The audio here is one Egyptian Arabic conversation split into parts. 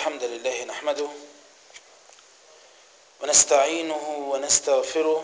الحمد لله نحمده ونستعينه ونستغفره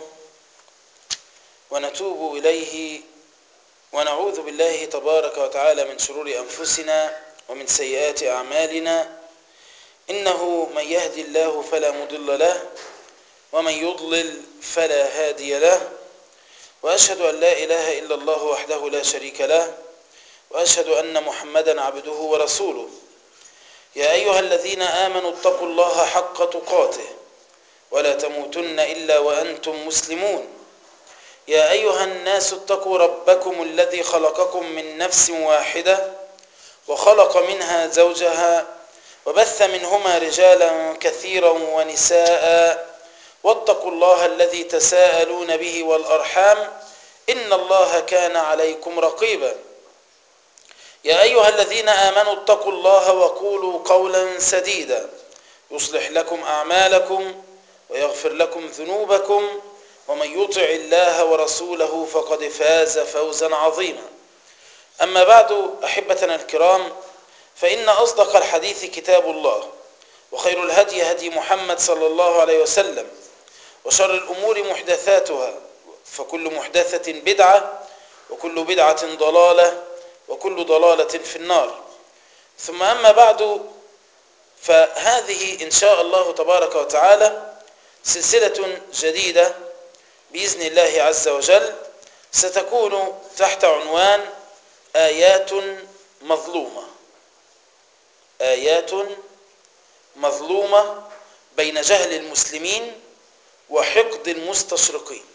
ونتوب إليه ونعوذ بالله تبارك وتعالى من شرور أنفسنا ومن سيئات أعمالنا إنه من يهدي الله فلا مضل له ومن يضلل فلا هادي له وأشهد أن لا إله إلا الله وحده لا شريك له وأشهد أن محمدا عبده ورسوله يا أيها الذين آمنوا اتقوا الله حق تقاته ولا تموتن إلا وأنتم مسلمون يا أيها الناس اتقوا ربكم الذي خلقكم من نفس واحدة وخلق منها زوجها وبث منهما رجالا كثيرا ونساء واتقوا الله الذي تساءلون به والأرحام إن الله كان عليكم رقيبا يا أيها الذين آمنوا اتقوا الله وقولوا قولا سديدا يصلح لكم أعمالكم ويغفر لكم ذنوبكم ومن يطع الله ورسوله فقد فاز فوزا عظيما أما بعد أحبتنا الكرام فإن أصدق الحديث كتاب الله وخير الهدي هدي محمد صلى الله عليه وسلم وشر الأمور محدثاتها فكل محدثة بدعة وكل بدعة ضلالة وكل ضلالة في النار ثم أما بعد فهذه إن شاء الله تبارك وتعالى سلسلة جديدة بإذن الله عز وجل ستكون تحت عنوان آيات مظلومة آيات مظلومة بين جهل المسلمين وحقد المستشرقين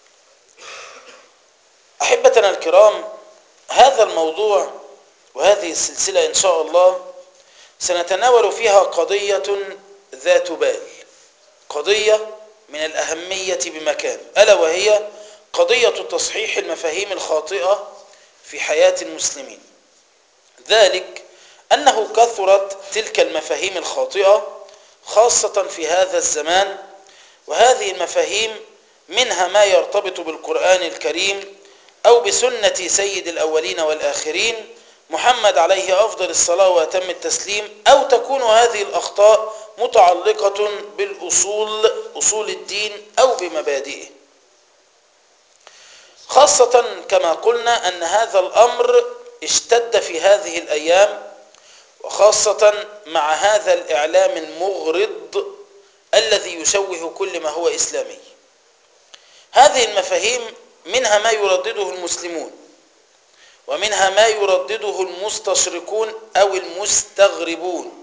أحبتنا الكرام هذا الموضوع وهذه السلسلة إن شاء الله سنتناول فيها قضية ذات بال قضية من الأهمية بمكان ألا وهي قضية تصحيح المفاهيم الخاطئة في حياة المسلمين ذلك أنه كثرت تلك المفاهيم الخاطئة خاصة في هذا الزمان وهذه المفاهيم منها ما يرتبط بالقرآن الكريم أو بسنة سيد الأولين والآخرين محمد عليه أفضل الصلاة وأتم التسليم أو تكون هذه الأخطاء متعلقة بالأصول أصول الدين أو بمبادئه خاصة كما قلنا أن هذا الأمر اشتد في هذه الأيام وخاصة مع هذا الإعلام المغرض الذي يشوه كل ما هو إسلامي هذه المفاهيم منها ما يردده المسلمون ومنها ما يردده المستشرقون أو المستغربون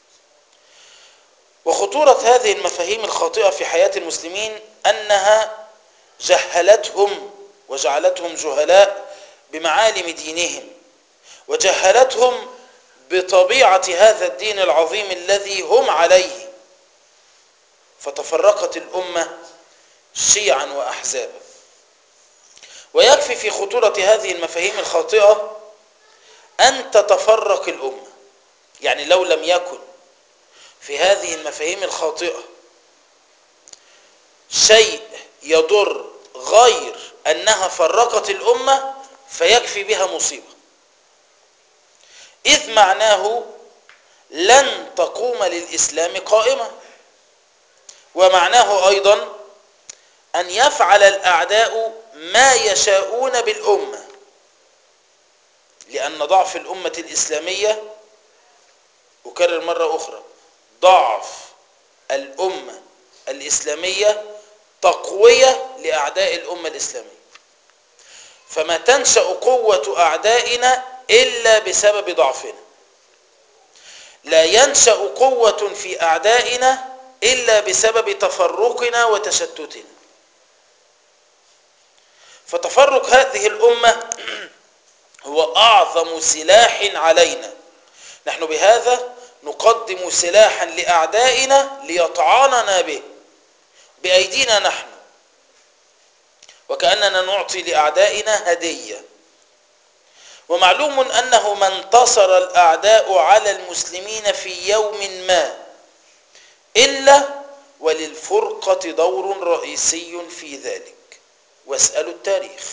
وخطورة هذه المفاهيم الخاطئة في حياة المسلمين أنها جهلتهم وجعلتهم جهلاء بمعالم دينهم وجهلتهم بطبيعة هذا الدين العظيم الذي هم عليه فتفرقت الأمة شيعا وأحزابا ويكفي في خطورة هذه المفاهيم الخاطئة أن تتفرق الأمة يعني لو لم يكن في هذه المفاهيم الخاطئة شيء يضر غير أنها فرقت الأمة فيكفي بها مصيبة إذ معناه لن تقوم للإسلام قائمة ومعناه أيضا أن يفعل الأعداء ما يشاءون بالأمة لأن ضعف الأمة الإسلامية أكرر مرة أخرى ضعف الأمة الإسلامية تقوية لأعداء الأمة الإسلامية فما تنشأ قوة أعدائنا إلا بسبب ضعفنا لا ينشأ قوة في أعدائنا إلا بسبب تفرقنا وتشتتنا فتفرق هذه الأمة هو أعظم سلاح علينا نحن بهذا نقدم سلاحا لأعدائنا ليطعننا به بأيدينا نحن وكأننا نعطي لأعدائنا هدية ومعلوم أنه من انتصر الأعداء على المسلمين في يوم ما إلا وللفرقة دور رئيسي في ذلك واسألوا التاريخ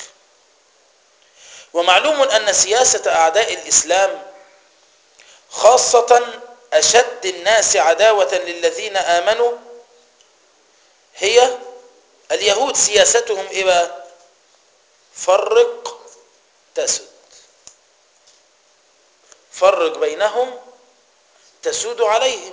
ومعلوم أن سياسة أعداء الإسلام خاصة أشد الناس عداوة للذين آمنوا هي اليهود سياستهم إيه بقى فرق تسد فرق بينهم تسود عليهم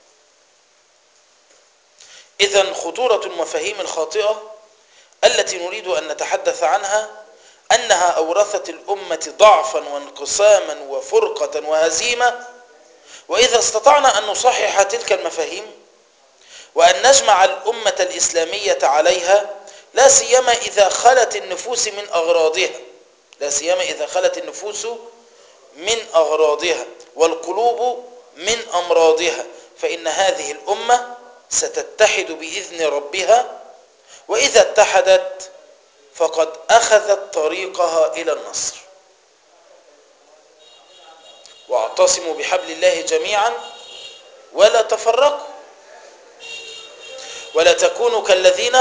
إذا خطورة المفاهيم الخاطئة التي نريد أن نتحدث عنها أنها أورثت الأمة ضعفا وانقساما وفرقة وهزيمة وإذا استطعنا أن نصحح تلك المفاهيم وأن نجمع الأمة الإسلامية عليها لا سيما إذا خلت النفوس من أغراضها لا سيما إذا خلت النفوس من أغراضها والقلوب من أمراضها فإن هذه الأمة ستتحد بإذن ربها وإذا اتحدت فقد أخذت طريقها إلى النصر واعتصموا بحبل الله جميعا ولا تفرقوا ولا تكونوا كالذين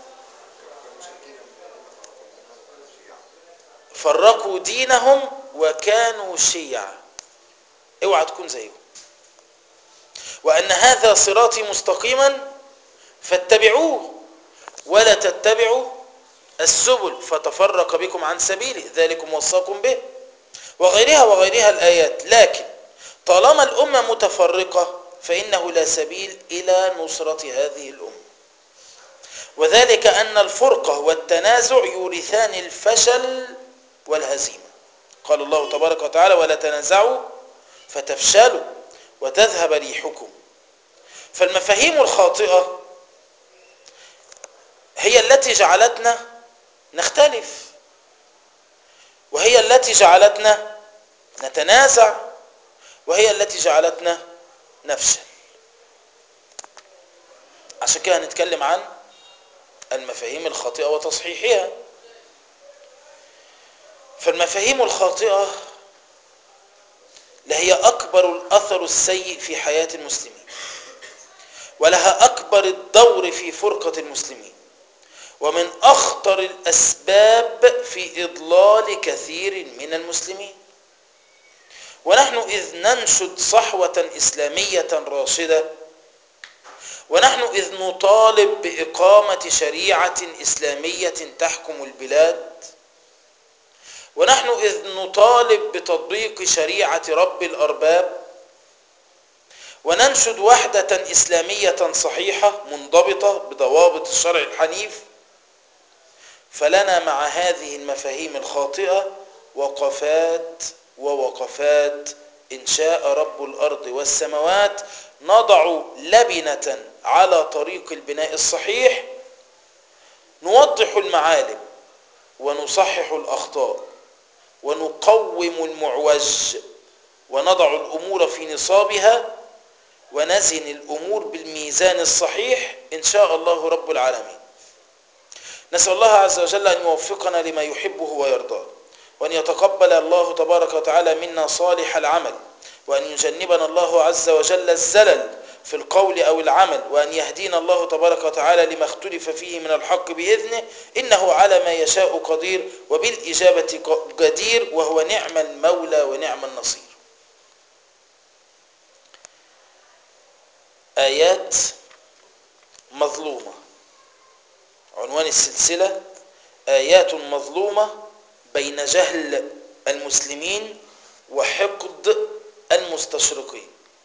فرقوا دينهم وكانوا شيعا اوعى تكون زيهم وأن هذا صراطي مستقيما فاتبعوه ولا تتبعوا السبل فتفرق بكم عن سبيله ذلكم وصاكم به وغيرها وغيرها الآيات لكن طالما الأمة متفرقة فإنه لا سبيل إلى نصرة هذه الأمة وذلك أن الفرقة والتنازع يورثان الفشل والهزيمة قال الله تبارك وتعالى ولا تنازعوا فتفشلوا وتذهب ريحكم فالمفاهيم الخاطئة هي التي جعلتنا نختلف وهي التي جعلتنا نتنازع وهي التي جعلتنا نفشل عشان كده هنتكلم عن المفاهيم الخاطئة وتصحيحها فالمفاهيم الخاطئة لهي أكبر الأثر السيء في حياة المسلمين ولها أكبر الدور في فرقة المسلمين ومن أخطر الأسباب في إضلال كثير من المسلمين ونحن إذ ننشد صحوة إسلامية راشدة ونحن إذ نطالب بإقامة شريعة إسلامية تحكم البلاد ونحن إذ نطالب بتطبيق شريعة رب الأرباب وننشد وحدة إسلامية صحيحة منضبطة بضوابط الشرع الحنيف فلنا مع هذه المفاهيم الخاطئة وقفات ووقفات إن شاء رب الأرض والسماوات نضع لبنة على طريق البناء الصحيح نوضح المعالم ونصحح الأخطاء ونقوم المعوج ونضع الأمور في نصابها ونزن الأمور بالميزان الصحيح إن شاء الله رب العالمين نسأل الله عز وجل أن يوفقنا لما يحبه ويرضاه وأن يتقبل الله تبارك وتعالى منا صالح العمل وأن يجنبنا الله عز وجل الزلل في القول أو العمل وأن يهدينا الله تبارك وتعالى لما اختلف فيه من الحق بإذنه إنه على ما يشاء قدير وبالإجابة جدير وهو نعم المولى ونعم النصير آيات مظلومة عنوان السلسلة آيات مظلومة بين جهل المسلمين وحقد المستشرقين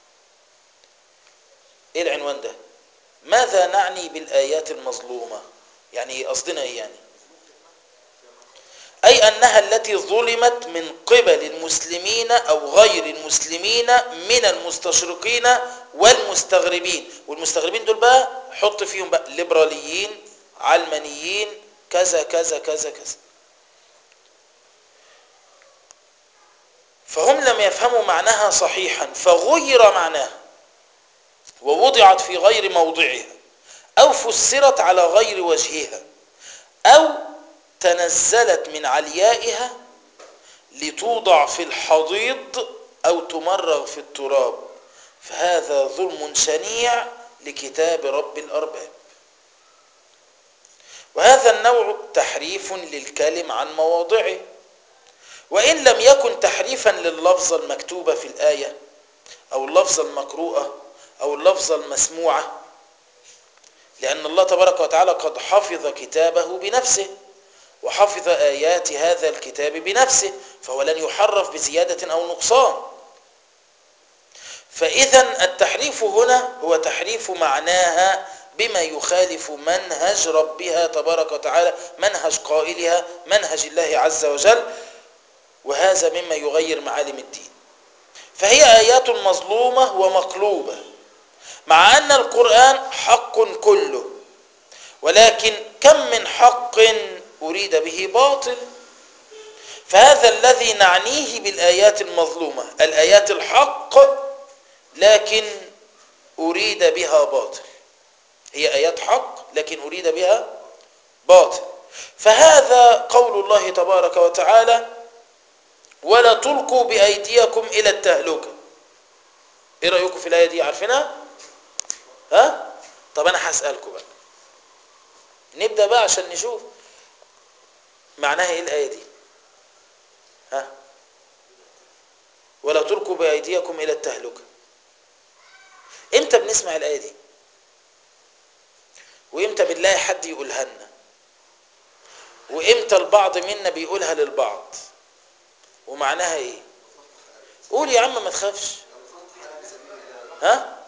ايه العنوان ده ماذا نعني بالآيات المظلومة يعني قصدنا ايه يعني أي أنها التي ظلمت من قبل المسلمين أو غير المسلمين من المستشرقين والمستغربين والمستغربين دول بقى حط فيهم بقى ليبراليين علمانيين كذا كذا كذا كذا فهم لم يفهموا معناها صحيحا فغير معناها ووضعت في غير موضعها أو فسرت على غير وجهها أو تنزلت من عليائها لتوضع في الحضيض أو تمرغ في التراب فهذا ظلم شنيع لكتاب رب الأرباب وهذا النوع تحريف للكلم عن مواضعه وإن لم يكن تحريفا لللفظة المكتوبة في الآية او اللفظة المقروءة او اللفظة المسموعة لان الله تبارك وتعالى قد حفظ كتابه بنفسه وحفظ آيات هذا الكتاب بنفسه فهو لن يحرف بزيادة أو نقصان فإذا التحريف هنا هو تحريف معناها بما يخالف منهج ربها تبارك وتعالى منهج قائلها منهج الله عز وجل وهذا مما يغير معالم الدين فهي آيات مظلومة ومقلوبة مع أن القرآن حق كله ولكن كم من حق أريد به باطل فهذا الذي نعنيه بالآيات المظلومة الآيات الحق لكن أريد بها باطل هي آيات حق لكن أريد بها باطل فهذا قول الله تبارك وتعالى ولا تلقوا بأيديكم إلى التهلكة إيه رأيكم في الآية دي عارفينها ها طب أنا هسألكم بقى نبدأ بقى عشان نشوف معناها ايه الآية دي ها ولا تلقوا بأيديكم إلى التهلكة امتى بنسمع الآية دي وامتى بنلاقي حد يقولها لنا وامتى البعض منا بيقولها للبعض ومعناها ايه قول يا عم ما تخافش ها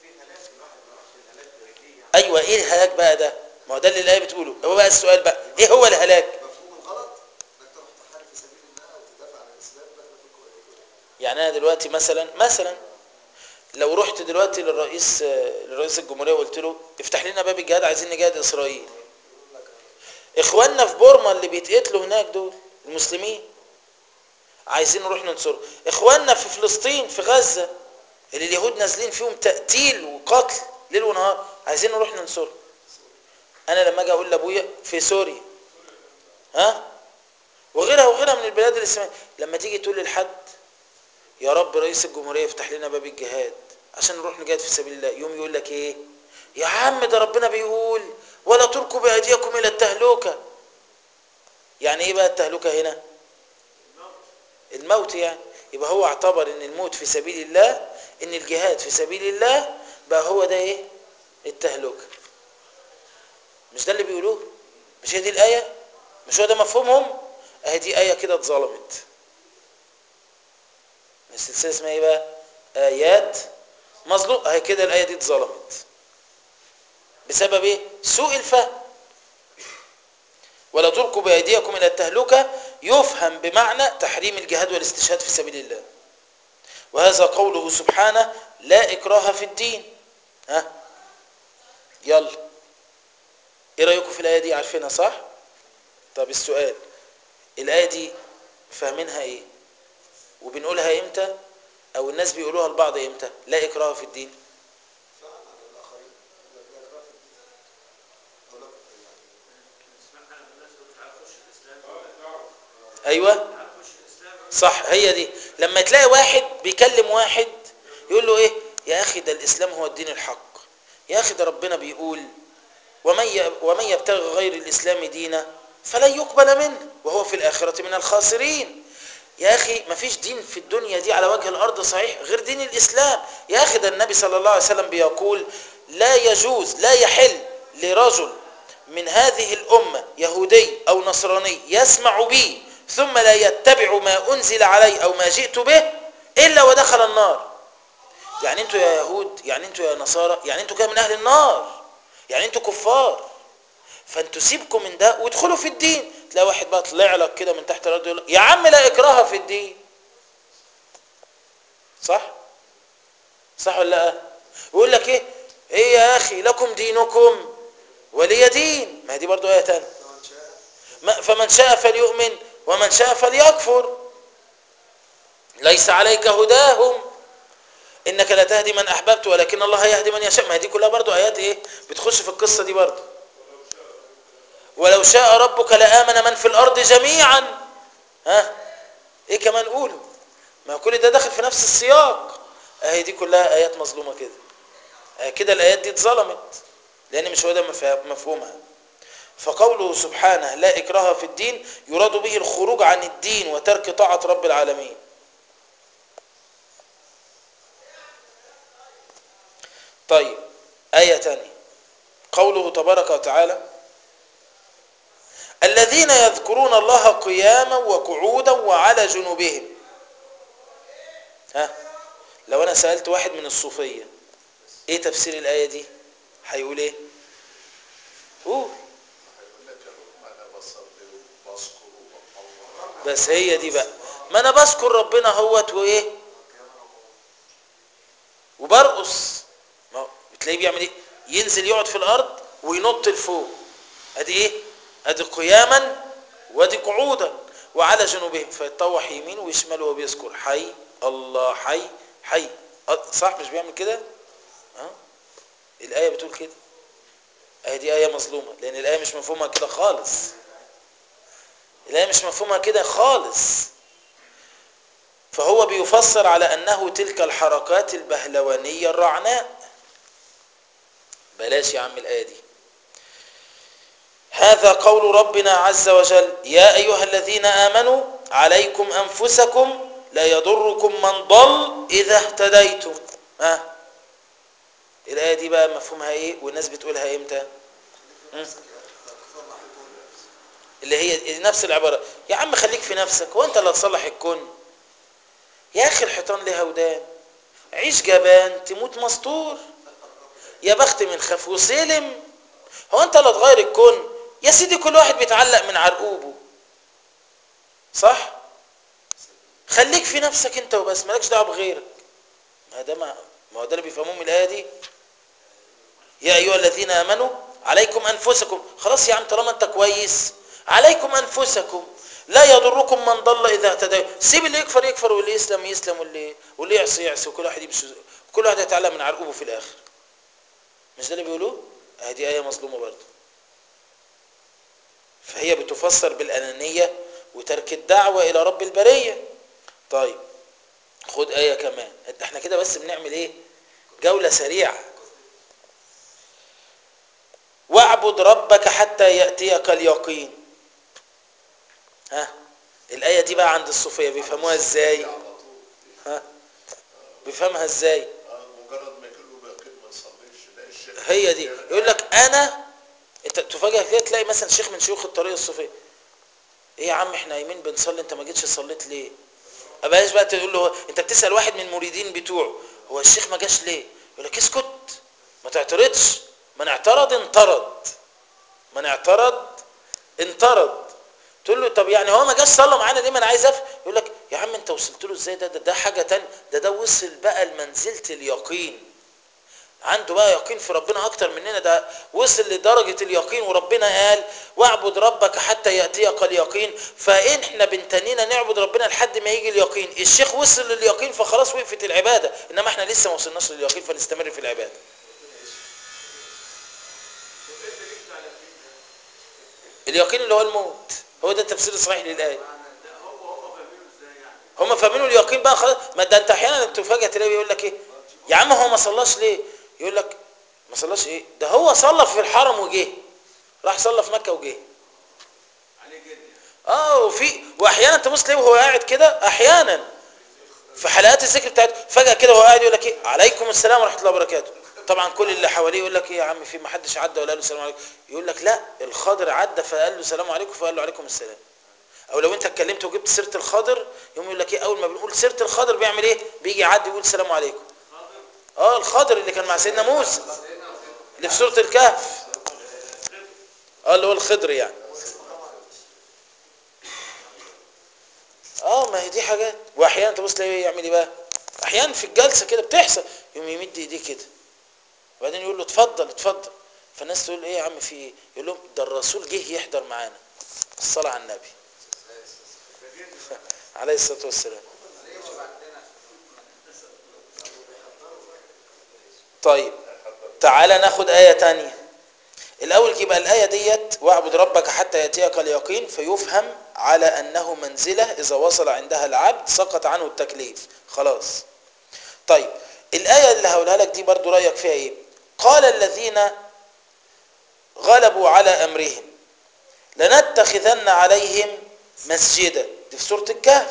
ايوه ايه الهلاك بقى ده ما هو ده اللي الايه بتقوله هو بقى السؤال بقى ايه هو الهلاك مفهوم الغلط انك تروح تحارب في سبيل الله او تدافع عن الاسلام داخل في الكويت يعني انا دلوقتي مثلا مثلا لو رحت دلوقتي للرئيس لرئيس الجمهوريه وقلت له افتح لنا باب الجهاد عايزين نجاهد اسرائيل اخواننا في بورما اللي بيتقتلوا هناك دول المسلمين عايزين نروح ننصرهم اخواننا في فلسطين في غزه اللي اليهود نازلين فيهم تقتيل وقتل ليل ونهار عايزين نروح ننصرهم انا لما اجي اقول لابويا في سوريا ها وغيرها وغيرها من البلاد الاسلاميه لما تيجي تقول لحد يا رب رئيس الجمهوريه يفتح لنا باب الجهاد عشان نروح نجاهد في سبيل الله يوم يقول لك ايه يا عم ده ربنا بيقول ولا تلقوا بايديكم الى التهلكه يعني ايه بقى التهلكه هنا الموت يعني يبقى هو اعتبر ان الموت في سبيل الله ان الجهاد في سبيل الله بقى هو ده ايه التهلكه مش ده اللي بيقولوه مش هي دي الايه مش هو ده مفهومهم اهي دي ايه كده اتظلمت السلسله اسمها ايه بقى ايات مظلوم اهي كده الايه دي اتظلمت بسبب ايه سوء الفهم ولا تلقوا بايديكم الى التهلكه يفهم بمعنى تحريم الجهاد والاستشهاد في سبيل الله وهذا قوله سبحانه لا اكراه في الدين ها يلا ايه رايكم في الايه دي عارفينها صح طب السؤال الايه دي فاهمينها ايه وبنقولها امتى او الناس بيقولوها لبعض امتى لا اكراه في الدين فعلا على الاخرين لا لا اكراه في الدين او لا يعني ايوه صح هي دي لما تلاقي واحد بيكلم واحد يقول له ايه يا اخي ده الاسلام هو الدين الحق يا اخي ده ربنا بيقول ومن ي- ومن يبتغي غير الاسلام دينا فلن يقبل منه وهو في الاخره من الخاسرين يا اخي ما فيش دين في الدنيا دي على وجه الارض صحيح غير دين الاسلام يا اخي ده النبي صلى الله عليه وسلم بيقول لا يجوز لا يحل لرجل من هذه الامه يهودي او نصراني يسمع بي ثم لا يتبع ما انزل علي او ما جئت به الا ودخل النار يعني انتوا يا يهود يعني انتوا يا نصارى يعني انتوا كده من اهل النار يعني انتوا كفار فانتوا سيبكم من ده وادخلوا في الدين تلاقي واحد بقى طلع لك كده من تحت الارض يقول لك يا عم لا اكراه في الدين صح صح ولا لا يقول لك ايه ايه يا اخي لكم دينكم ولي دين ما دي برضو ايه تانية فمن شاء ما- فمن شاء فليؤمن ومن شاء فليكفر ليس عليك هداهم انك لا تهدي من احببت ولكن الله يهدي من يشاء ما هي دي كلها برضو ايات ايه بتخش في القصه دي برضو ولو شاء ربك لامن من في الارض جميعا ها ايه كمان قولوا ما كل ده داخل في نفس السياق اهي دي كلها ايات مظلومه كده آه كده الايات دي اتظلمت لان مش هو ده مفه- مفهومها فقوله سبحانه لا اكراه في الدين يراد به الخروج عن الدين وترك طاعه رب العالمين آية تانية قوله تبارك وتعالى الذين يذكرون الله قياما وقعودا وعلى جنوبهم ها لو انا سألت واحد من الصوفية ايه تفسير الآية دي هيقول ايه قول هيقول لك يا رب ما انا بصلي وبذكر وبطلع بس هي دي بقى ما انا بذكر ربنا هوت وايه وبرقص ما هو بتلاقيه بيعمل ايه ينزل يقعد في الارض وينط لفوق ادي ايه ادي قياما وادي قعودا وعلى جنوبهم فيتطوح يمين وشمال وهو بيذكر حي الله حي حي أه، صح مش بيعمل كده اه الايه بتقول كده اهي دي ايه مظلومه لان الايه مش مفهومها كده خالص الايه مش مفهومها كده خالص فهو بيفسر على أنه تلك الحركات البهلوانية الرعناء بلاش يا عم الآية دي هذا قول ربنا عز وجل يا أيها الذين آمنوا عليكم أنفسكم لا يضركم من ضل إذا اهتديتم ها الآية دي بقى مفهومها إيه والناس بتقولها إمتى مم. اللي هي نفس العبارة يا عم خليك في نفسك هو أنت اللي هتصلح الكون يا اخي الحيطان لها ودان عيش جبان تموت مستور يا بخت من خاف وسلم هو انت اللي تغير الكون يا سيدي كل واحد بيتعلق من عرقوبه صح خليك في نفسك انت وبس مالكش دعوه بغيرك ما ده ما ما هو ده اللي بيفهموه من الايه دي يا ايها الذين امنوا عليكم انفسكم خلاص يا عم طالما انت كويس عليكم انفسكم لا يضركم من ضل اذا اهتدى سيب اللي يكفر يكفر واللي يسلم يسلم واللي واللي يعصي يعصي وكل واحد يمشي كل واحد يتعلم من عرقوبه في الاخر مش ده اللي بيقولوه هذه ايه مظلومه برضه فهي بتفسر بالانانيه وترك الدعوه الى رب البريه طيب خد ايه كمان احنا كده بس بنعمل ايه جوله سريعه واعبد ربك حتى ياتيك اليقين ها الآية دي بقى عند الصوفية بيفهموها ازاي على طول ها بيفهمها ازاي آه، مجرد ما يقول له يقين ما تصليش لا الشيخ هي دي يقول لك انا انت تفاجئ كده تلاقي مثلا شيخ من شيوخ الطريقة الصوفية ايه يا عم احنا قايمين بنصلي انت ما جيتش صليت ليه ابقاش بقى تقول له انت بتسأل واحد من المريدين بتوعه هو الشيخ ما جاش ليه يقول لك اسكت ما تعترضش من اعترض انطرد من اعترض انطرد تقول له طب يعني هو ما جاش صلى معانا ليه ما انا عايز افهم يقول لك يا عم انت وصلت له ازاي ده ده, ده حاجه تانية ده ده وصل بقى لمنزله اليقين عنده بقى يقين في ربنا اكتر مننا ده وصل لدرجه اليقين وربنا قال واعبد ربك حتى ياتيك اليقين فان احنا بنتنينا نعبد ربنا لحد ما يجي اليقين الشيخ وصل لليقين فخلاص وقفت العباده انما احنا لسه ما وصلناش لليقين فنستمر في العباده اليقين اللي هو الموت هو ده التفسير الصحيح للايه هم فاهمينه اليقين بقى خلاص ما ده انت احيانا تفاجئ تلاقيه يقول لك ايه يا عم هو ما صلاش ليه يقول لك ما صلاش ايه ده هو صلى في الحرم وجه راح صلى في مكه وجه اه وفي واحيانا تبص تلاقيه وهو قاعد كده احيانا في حلقات الذكر بتاعته فجاه كده وهو قاعد يقول لك ايه عليكم السلام ورحمه الله وبركاته طبعا كل اللي حواليه يقول لك ايه يا عم في ما حدش عدى ولا قال له السلام عليكم يقول لك لا الخضر عدى فقال له السلام عليكم فقال له عليكم السلام او لو انت اتكلمت وجبت سيره الخضر يقوم يقول لك ايه اول ما بنقول سيره الخضر بيعمل ايه بيجي يعدي يقول السلام عليكم اه الخضر اللي كان مع سيدنا موسى اللي في سوره الكهف اه اللي هو الخضر يعني اه ما هي دي حاجات واحيانا تبص تلاقيه يعمل ايه بقى احيانا في الجلسه كده بتحصل يقوم يمد ايديه كده وبعدين يقول له اتفضل اتفضل فالناس تقول ايه يا عم في ايه يقول لهم ده الرسول جه يحضر معانا الصلاه على النبي عليه الصلاه والسلام طيب تعالى ناخد آية تانية الأول يبقى الآية ديت واعبد ربك حتى يأتيك اليقين فيفهم على أنه منزلة إذا وصل عندها العبد سقط عنه التكليف خلاص طيب الآية اللي هقولها لك دي برضو رأيك فيها إيه قال الذين غلبوا على أمرهم لنتخذن عليهم مسجدا دي في سورة الكهف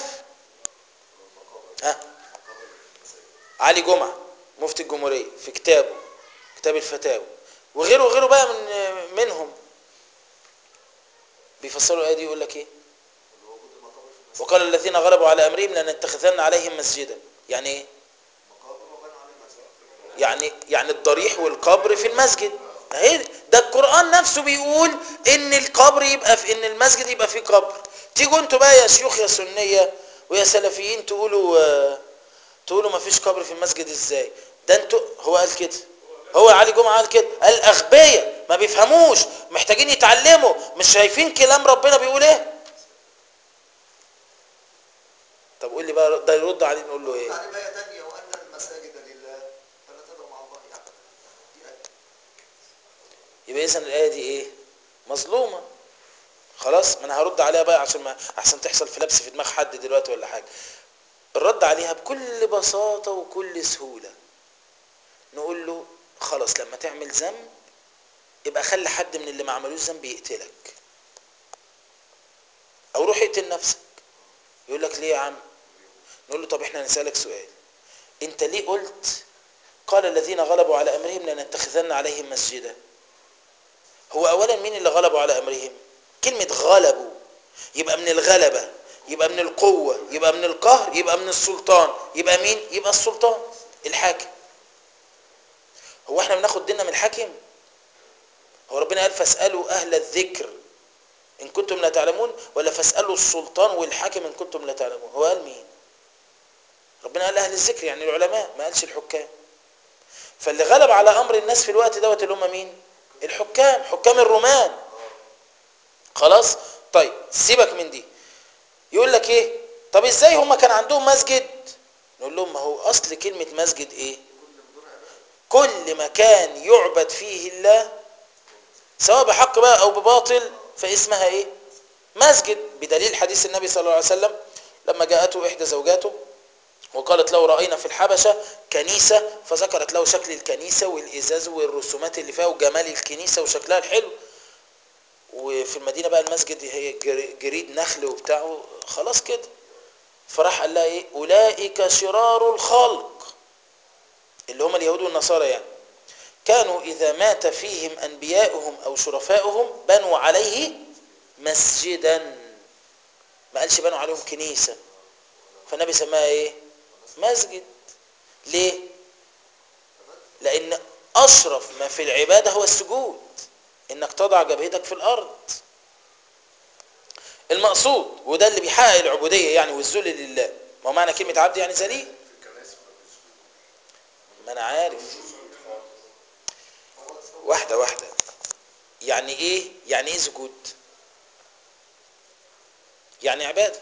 ها علي جمعة مفتي الجمهورية في كتابه كتاب الفتاوى وغيره وغيره بقى من منهم بيفسروا الايه دي يقول لك ايه اللي هو وجود المقابر في المساجد وقال الذين غلبوا على امرهم لنتخذن عليهم مسجدا يعني ايه مقابر وبنوا عليه مساجد يعني يعني الضريح والقبر في المسجد اهي ده القرآن نفسه بيقول ان القبر يبقى في ان المسجد يبقى فيه قبر تيجوا انتوا بقى يا شيوخ يا سنية ويا سلفيين تقولوا آه، تقولوا ما فيش قبر في المسجد ازاي ده انتوا هو قال كده هو علي جمعة قال كده قال اغبياء ما بيفهموش محتاجين يتعلموا مش شايفين كلام ربنا بيقول ايه طب قول لي بقى ده يرد عليه نقول له ايه يعني آية تانية وأن المساجد لله فلا تدعوا مع الله أحدا دي آية يبقى اذا الايه دي ايه مظلومه خلاص ما انا هرد عليها بقى عشان ما احسن تحصل في لبس في دماغ حد دلوقتي ولا حاجه الرد عليها بكل بساطه وكل سهوله نقول له خلاص لما تعمل ذنب يبقى خلي حد من اللي ما عملوش ذنب يقتلك او روح اقتل نفسك يقول لك ليه يا عم نقول له طب احنا نسالك سؤال انت ليه قلت قال الذين غلبوا على امرهم لنتخذن عليهم مسجدا هو اولا مين اللي غلبوا على امرهم كلمه غلبوا يبقى من الغلبه يبقى من القوه يبقى من القهر يبقى من السلطان يبقى مين يبقى السلطان الحاكم هو احنا بناخد ديننا من الحاكم هو ربنا قال فاسالوا اهل الذكر ان كنتم لا تعلمون ولا فاسالوا السلطان والحاكم ان كنتم لا تعلمون هو قال مين ربنا قال اهل الذكر يعني العلماء ما قالش الحكام فاللي غلب على امر الناس في الوقت دوت اللي هم مين الحكام حكام الرومان خلاص طيب سيبك من دي يقول لك ايه طب ازاي هم كان عندهم مسجد نقول لهم ما هو اصل كلمه مسجد ايه كل مكان يعبد فيه الله سواء بحق بقى او بباطل فاسمها ايه مسجد بدليل حديث النبي صلى الله عليه وسلم لما جاءته احدى زوجاته وقالت له رأينا في الحبشة كنيسة فذكرت له شكل الكنيسة والإزاز والرسومات اللي فيها وجمال الكنيسة وشكلها الحلو وفي المدينة بقى المسجد هي جر- جريد نخل وبتاع خلاص كده فراح قال لها ايه أولئك شرار الخلق اللي هم اليهود والنصارى يعني كانوا إذا مات فيهم أنبياؤهم أو شرفاؤهم بنوا عليه مسجدا ما قالش بنوا عليهم كنيسة فالنبي سماها ايه مسجد ليه لان اشرف ما في العباده هو السجود انك تضع جبهتك في الارض المقصود وده اللي بيحقق العبوديه يعني والذل لله ما هو معنى كلمه عبد يعني ذليل ما انا عارف واحده واحده يعني ايه يعني ايه سجود يعني عباده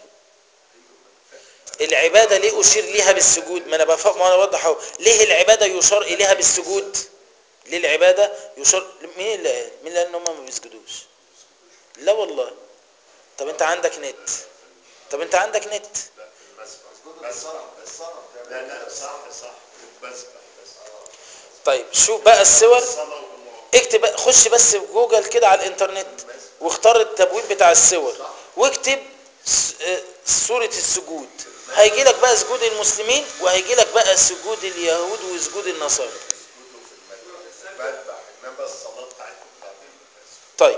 العبادة ليه أشير ليها بالسجود ما أنا بفهم ما أنا بوضح أهو ليه العبادة يشار إليها بالسجود ليه العبادة يشار مين اللي قال مين اللي قال إن هم ما بيسجدوش لا والله طب أنت عندك نت طب أنت عندك نت اسجدوا للصنم الصنم لا لا صح صح بس بس طيب شوف بقى الصور الصلاة والمواقف اكتب بقى- خش بس في جوجل كده على الانترنت واختار التبويب بتاع الصور واكتب س- آه، سورة السجود هيجي لك بقى سجود المسلمين وهيجي لك بقى سجود اليهود وسجود النصارى يسجدوا في المسجد بذبح انما الصلاة بتاعتهم بتاعت المسجد طيب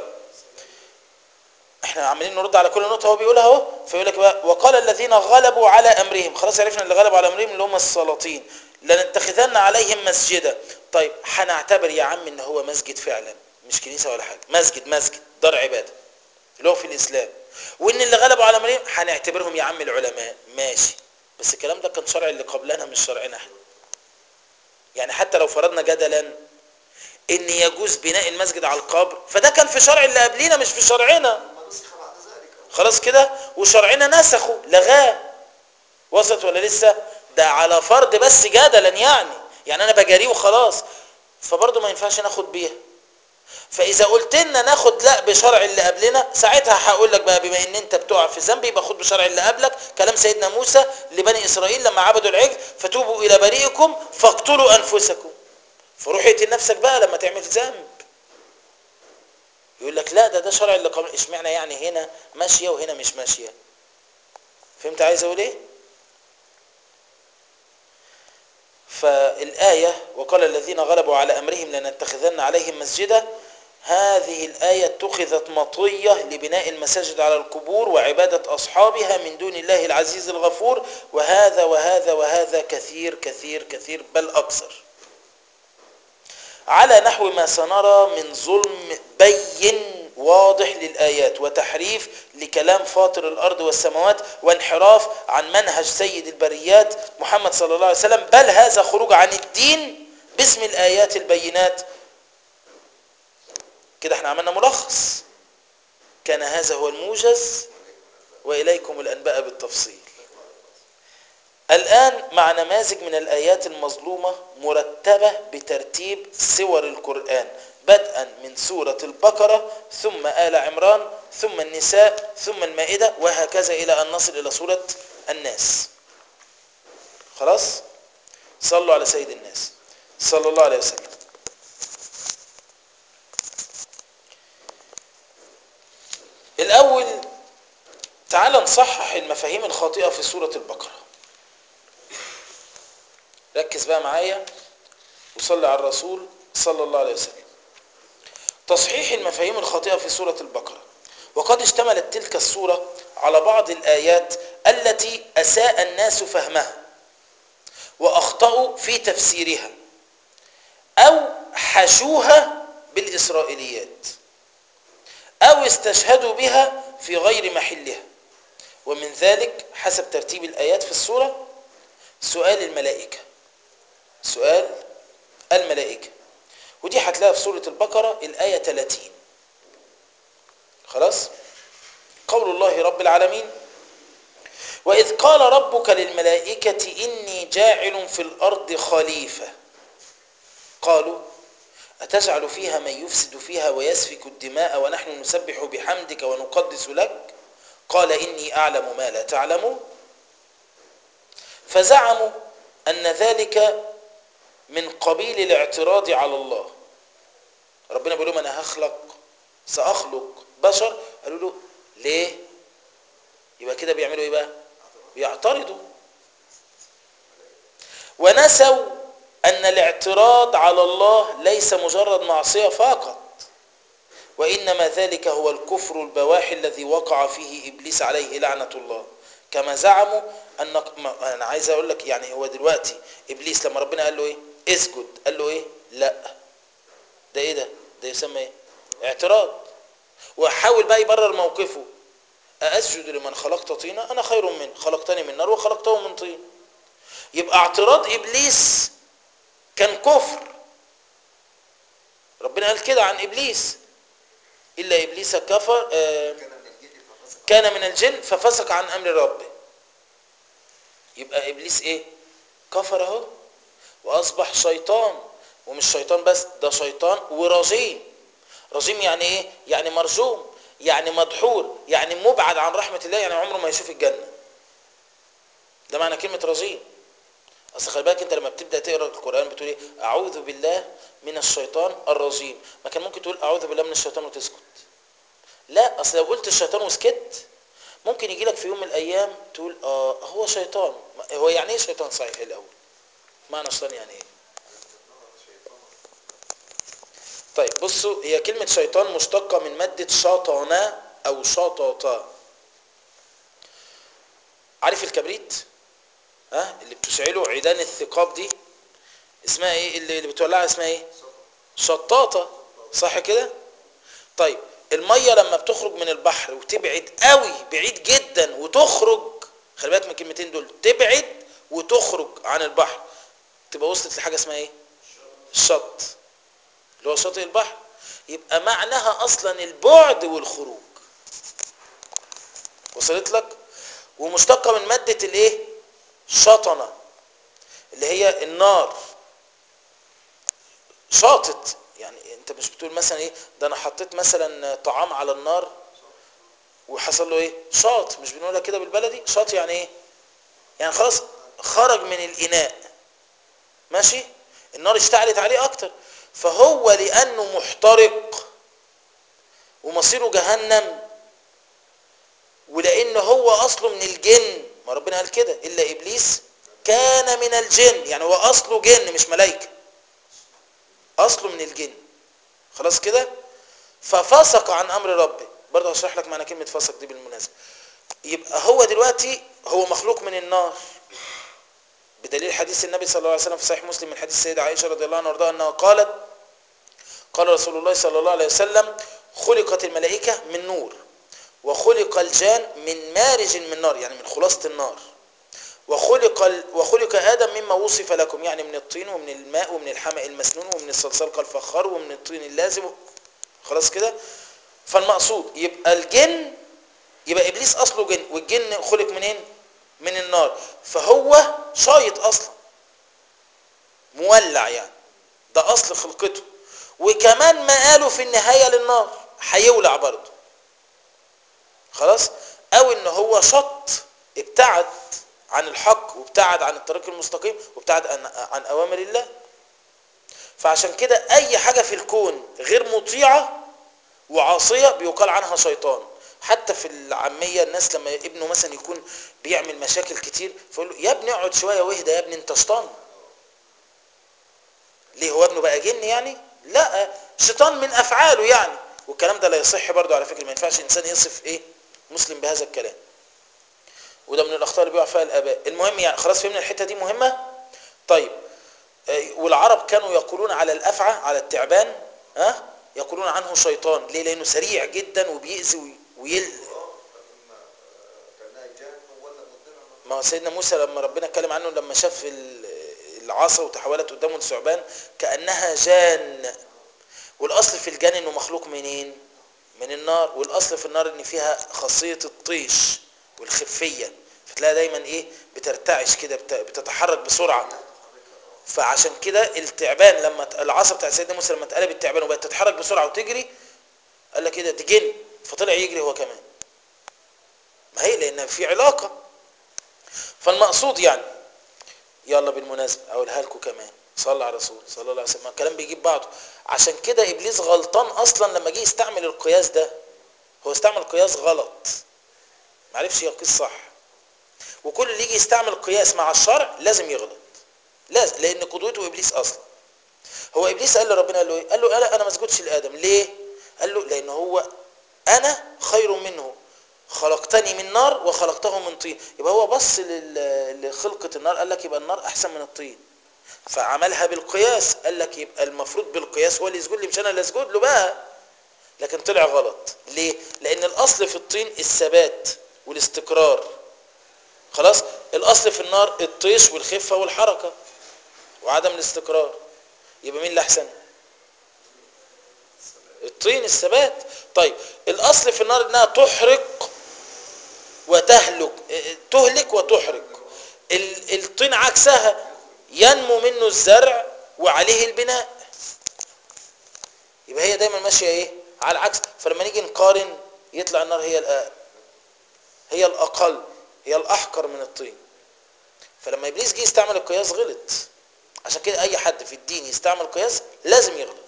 احنا عمالين نرد على كل نقطه هو بيقولها اهو فيقول لك بقى وقال الذين غلبوا على امرهم خلاص عرفنا اللي غلبوا على امرهم اللي هم السلاطين لنتخذن عليهم مسجدا طيب هنعتبر يا عم ان هو مسجد فعلا مش كنيسه ولا حاجه مسجد مسجد دار عباده اللي هو في الاسلام وان اللي غلبوا على امرهم هنعتبرهم يا عم العلماء ماشي بس الكلام ده كان شرع اللي قبلنا مش شرعنا احنا يعني حتى لو فرضنا جدلا ان يجوز بناء المسجد على القبر فده كان في شرع اللي قبلينا مش في شرعنا ثم نسخ بعد ذلك خلاص كده وشرعنا نسخه لغاه وصلت ولا لسه ده على فرض بس جدلا يعني يعني انا بجاريه وخلاص فبرضه ما ينفعش ناخد بيها فاذا قلت لنا ناخد لا بشرع اللي قبلنا ساعتها هقول لك بقى بما ان انت بتقع في ذنب يبقى خد بشرع اللي قبلك كلام سيدنا موسى لبني اسرائيل لما عبدوا العجل فتوبوا الى بريئكم فاقتلوا انفسكم فروح اقتل نفسك بقى لما تعمل ذنب يقول لك لا ده ده شرع اللي قبل اشمعنى يعني هنا ماشيه وهنا مش ماشيه فهمت عايز اقول ايه فالآية وقال الذين غلبوا على أمرهم لنتخذن عليهم مسجدا هذه الآية اتخذت مطية لبناء المساجد على القبور وعبادة أصحابها من دون الله العزيز الغفور وهذا وهذا وهذا كثير كثير كثير بل أكثر على نحو ما سنرى من ظلم بين واضح للآيات وتحريف لكلام فاطر الأرض والسماوات وانحراف عن منهج سيد البريات محمد صلى الله عليه وسلم بل هذا خروج عن الدين باسم الآيات البينات كده احنا عملنا ملخص كان هذا هو الموجز وإليكم الأنباء بالتفصيل الآن مع نماذج من الآيات المظلومة مرتبة بترتيب سور القرآن بدءا من سورة البقرة ثم آل عمران ثم النساء ثم المائدة وهكذا إلى أن نصل إلى سورة الناس خلاص صلوا على سيد الناس صلى الله عليه وسلم الأول تعال نصحح المفاهيم الخاطئة في سورة البقرة ركز بقى معايا وصلي على الرسول صلى الله عليه وسلم تصحيح المفاهيم الخاطئة في سورة البقرة وقد اشتملت تلك السورة على بعض الآيات التي أساء الناس فهمها وأخطأوا في تفسيرها أو حشوها بالإسرائيليات أو استشهدوا بها في غير محلها ومن ذلك حسب ترتيب الآيات في السورة سؤال الملائكة سؤال الملائكة ودي هتلاقيها في سورة البقرة الآية 30 خلاص قول الله رب العالمين وإذ قال ربك للملائكة إني جاعل في الأرض خليفة قالوا أتجعل فيها من يفسد فيها ويسفك الدماء ونحن نسبح بحمدك ونقدس لك قال إني أعلم ما لا تعلمون فزعموا أن ذلك من قبيل الاعتراض على الله ربنا بيقول لهم أنا هخلق سأخلق بشر قالوا له ليه يبقى كده بيعملوا ايه بقى بيعترضوا ونسوا أن الاعتراض على الله ليس مجرد معصية فقط وإنما ذلك هو الكفر البواح الذي وقع فيه إبليس عليه لعنة الله كما زعموا أن أنا عايز أقول لك يعني هو دلوقتي إبليس لما ربنا قال له إيه اسجد قال له إيه لا ده إيه ده ده يسمى إيه اعتراض وحاول بقى يبرر موقفه أسجد لمن خلقت طينا أنا خير منه خلقتني من نار وخلقته من طين يبقى اعتراض إبليس كان كفر ربنا قال كده عن إبليس إلا إبليس كفر آه كان من الجن ففسق كان من الجن ففسق عن أمر ربه يبقى إبليس إيه كفر أهو وأصبح شيطان ومش شيطان بس ده شيطان ورجيم رجيم يعني إيه يعني مرجوم يعني مدحور يعني مبعد عن رحمة الله يعني عمره ما يشوف الجنة ده معنى كلمة رجيم اصل خلي بالك انت لما بتبدا تقرا القران بتقول ايه اعوذ بالله من الشيطان الرجيم ما كان ممكن تقول اعوذ بالله من الشيطان وتسكت لا اصل لو قلت الشيطان وسكت ممكن يجي لك في يوم من الايام تقول اه هو شيطان هو يعني ايه شيطان صحيح الاول معنى شيطان يعني ايه طيب بصوا هي كلمة شيطان مشتقة من مادة شاطنا أو شاططا عارف الكبريت؟ ها اللي بتشعله عيدان الثقاب دي اسمها ايه اللي اللي بتولعها اسمها ايه؟ شطاطة صح كده؟ طيب المية لما بتخرج من البحر وتبعد قوي بعيد جدا وتخرج خلي بالك من الكلمتين دول تبعد وتخرج عن البحر تبقى وصلت لحاجة اسمها ايه؟ الشط اللي هو شاطئ البحر يبقى معناها اصلا البعد والخروج وصلت لك ومشتقه من ماده الايه شطنه اللي هي النار شاطت يعني انت مش بتقول مثلا ايه ده انا حطيت مثلا طعام على النار وحصل له ايه شاط مش بنقولها كده بالبلدي شاط يعني ايه يعني خلاص خرج من الاناء ماشي النار اشتعلت عليه اكتر فهو لانه محترق ومصيره جهنم ولان هو اصله من الجن ما ربنا قال كده الا ابليس كان من الجن يعني هو اصله جن مش ملائكه اصله من الجن خلاص كده ففسق عن امر ربه برضه هشرح لك معنى كلمه فسق دي بالمناسبه يبقى هو دلوقتي هو مخلوق من النار بدليل حديث النبي صلى الله عليه وسلم في صحيح مسلم من حديث السيدة عائشة رضي الله عنها وارضاها أنها قالت قال رسول الله صلى الله عليه وسلم خلقت الملائكة من نور وخلق الجان من مارج من نار يعني من خلاصة النار وخلق ال... وخلق آدم مما وصف لكم يعني من الطين ومن الماء ومن الحمأ المسنون ومن الصلصال كالفخار ومن الطين اللازم خلاص كده فالمقصود يبقى الجن يبقى إبليس أصله جن والجن خلق منين من النار فهو شايط أصلا مولع يعني ده أصل خلقته وكمان ما قالوا في النهاية للنار هيولع برضه خلاص او ان هو شط ابتعد عن الحق وابتعد عن الطريق المستقيم وابتعد عن, عن اوامر الله فعشان كده اي حاجة في الكون غير مطيعة وعاصية بيقال عنها شيطان حتى في العامية الناس لما ابنه مثلا يكون بيعمل مشاكل كتير فيقول له يا ابني اقعد شوية واهدى يا ابني انت شيطان ليه هو ابنه بقى جن يعني لا شيطان من افعاله يعني والكلام ده لا يصح برضه على فكرة ما ينفعش انسان يصف ايه مسلم بهذا الكلام وده من الاخطاء اللي بيقع فيها الاباء المهم يعني خلاص فهمنا الحته دي مهمه طيب آه، والعرب كانوا يقولون على الافعى على التعبان ها يقولون عنه شيطان ليه لانه سريع جدا وبيأذي وي- ويل كانها جان ولا مضرة ما هو سيدنا موسى لما ربنا اتكلم عنه لما شاف ال- العصا وتحولت قدامه لثعبان كانها جان والاصل في الجان انه مخلوق منين من النار والاصل في النار ان فيها خاصيه الطيش والخفيه فتلاقي دايما ايه بترتعش كده بت- بتتحرك بسرعه فعشان كده التعبان لما ت- العصا بتاع سيدنا موسى لما اتقلب التعبان وبقت تتحرك بسرعه وتجري قال لك كده دي جن فطلع يجري هو كمان ما هي لان في علاقه فالمقصود يعني يلا بالمناسبه اقولها لكم كمان صلى على الرسول صلى الله عليه وسلم الكلام بيجيب بعضه عشان كده ابليس غلطان اصلا لما جه يستعمل القياس ده هو استعمل قياس غلط ما عرفش يقيس صح وكل اللي يجي يستعمل قياس مع الشرع لازم يغلط لازم لان قدوته ابليس اصلا هو ابليس قال لربنا قال له ايه قال له انا انا ما اسجدش لادم ليه قال له لان هو انا خير منه خلقتني من نار وخلقته من طين يبقى هو بص لل- لخلقه النار قال لك يبقى النار احسن من الطين فعملها بالقياس قال لك يبقى المفروض بالقياس هو اللي يسجد لي مش انا اللي اسجد له بقى لكن طلع غلط ليه لان الاصل في الطين الثبات والاستقرار خلاص الاصل في النار الطيش والخفه والحركه وعدم الاستقرار يبقى مين اللي احسن الطين الثبات طيب الاصل في النار انها تحرق وتهلك اه، تهلك وتحرق ال- الطين عكسها ينمو منه الزرع وعليه البناء يبقى هي دايما ماشيه ايه على العكس فلما نيجي نقارن يطلع النار هي الأ- هي الاقل هي الاحقر من الطين فلما ابليس جه يستعمل القياس غلط عشان كده اي حد في الدين يستعمل قياس لازم يغلط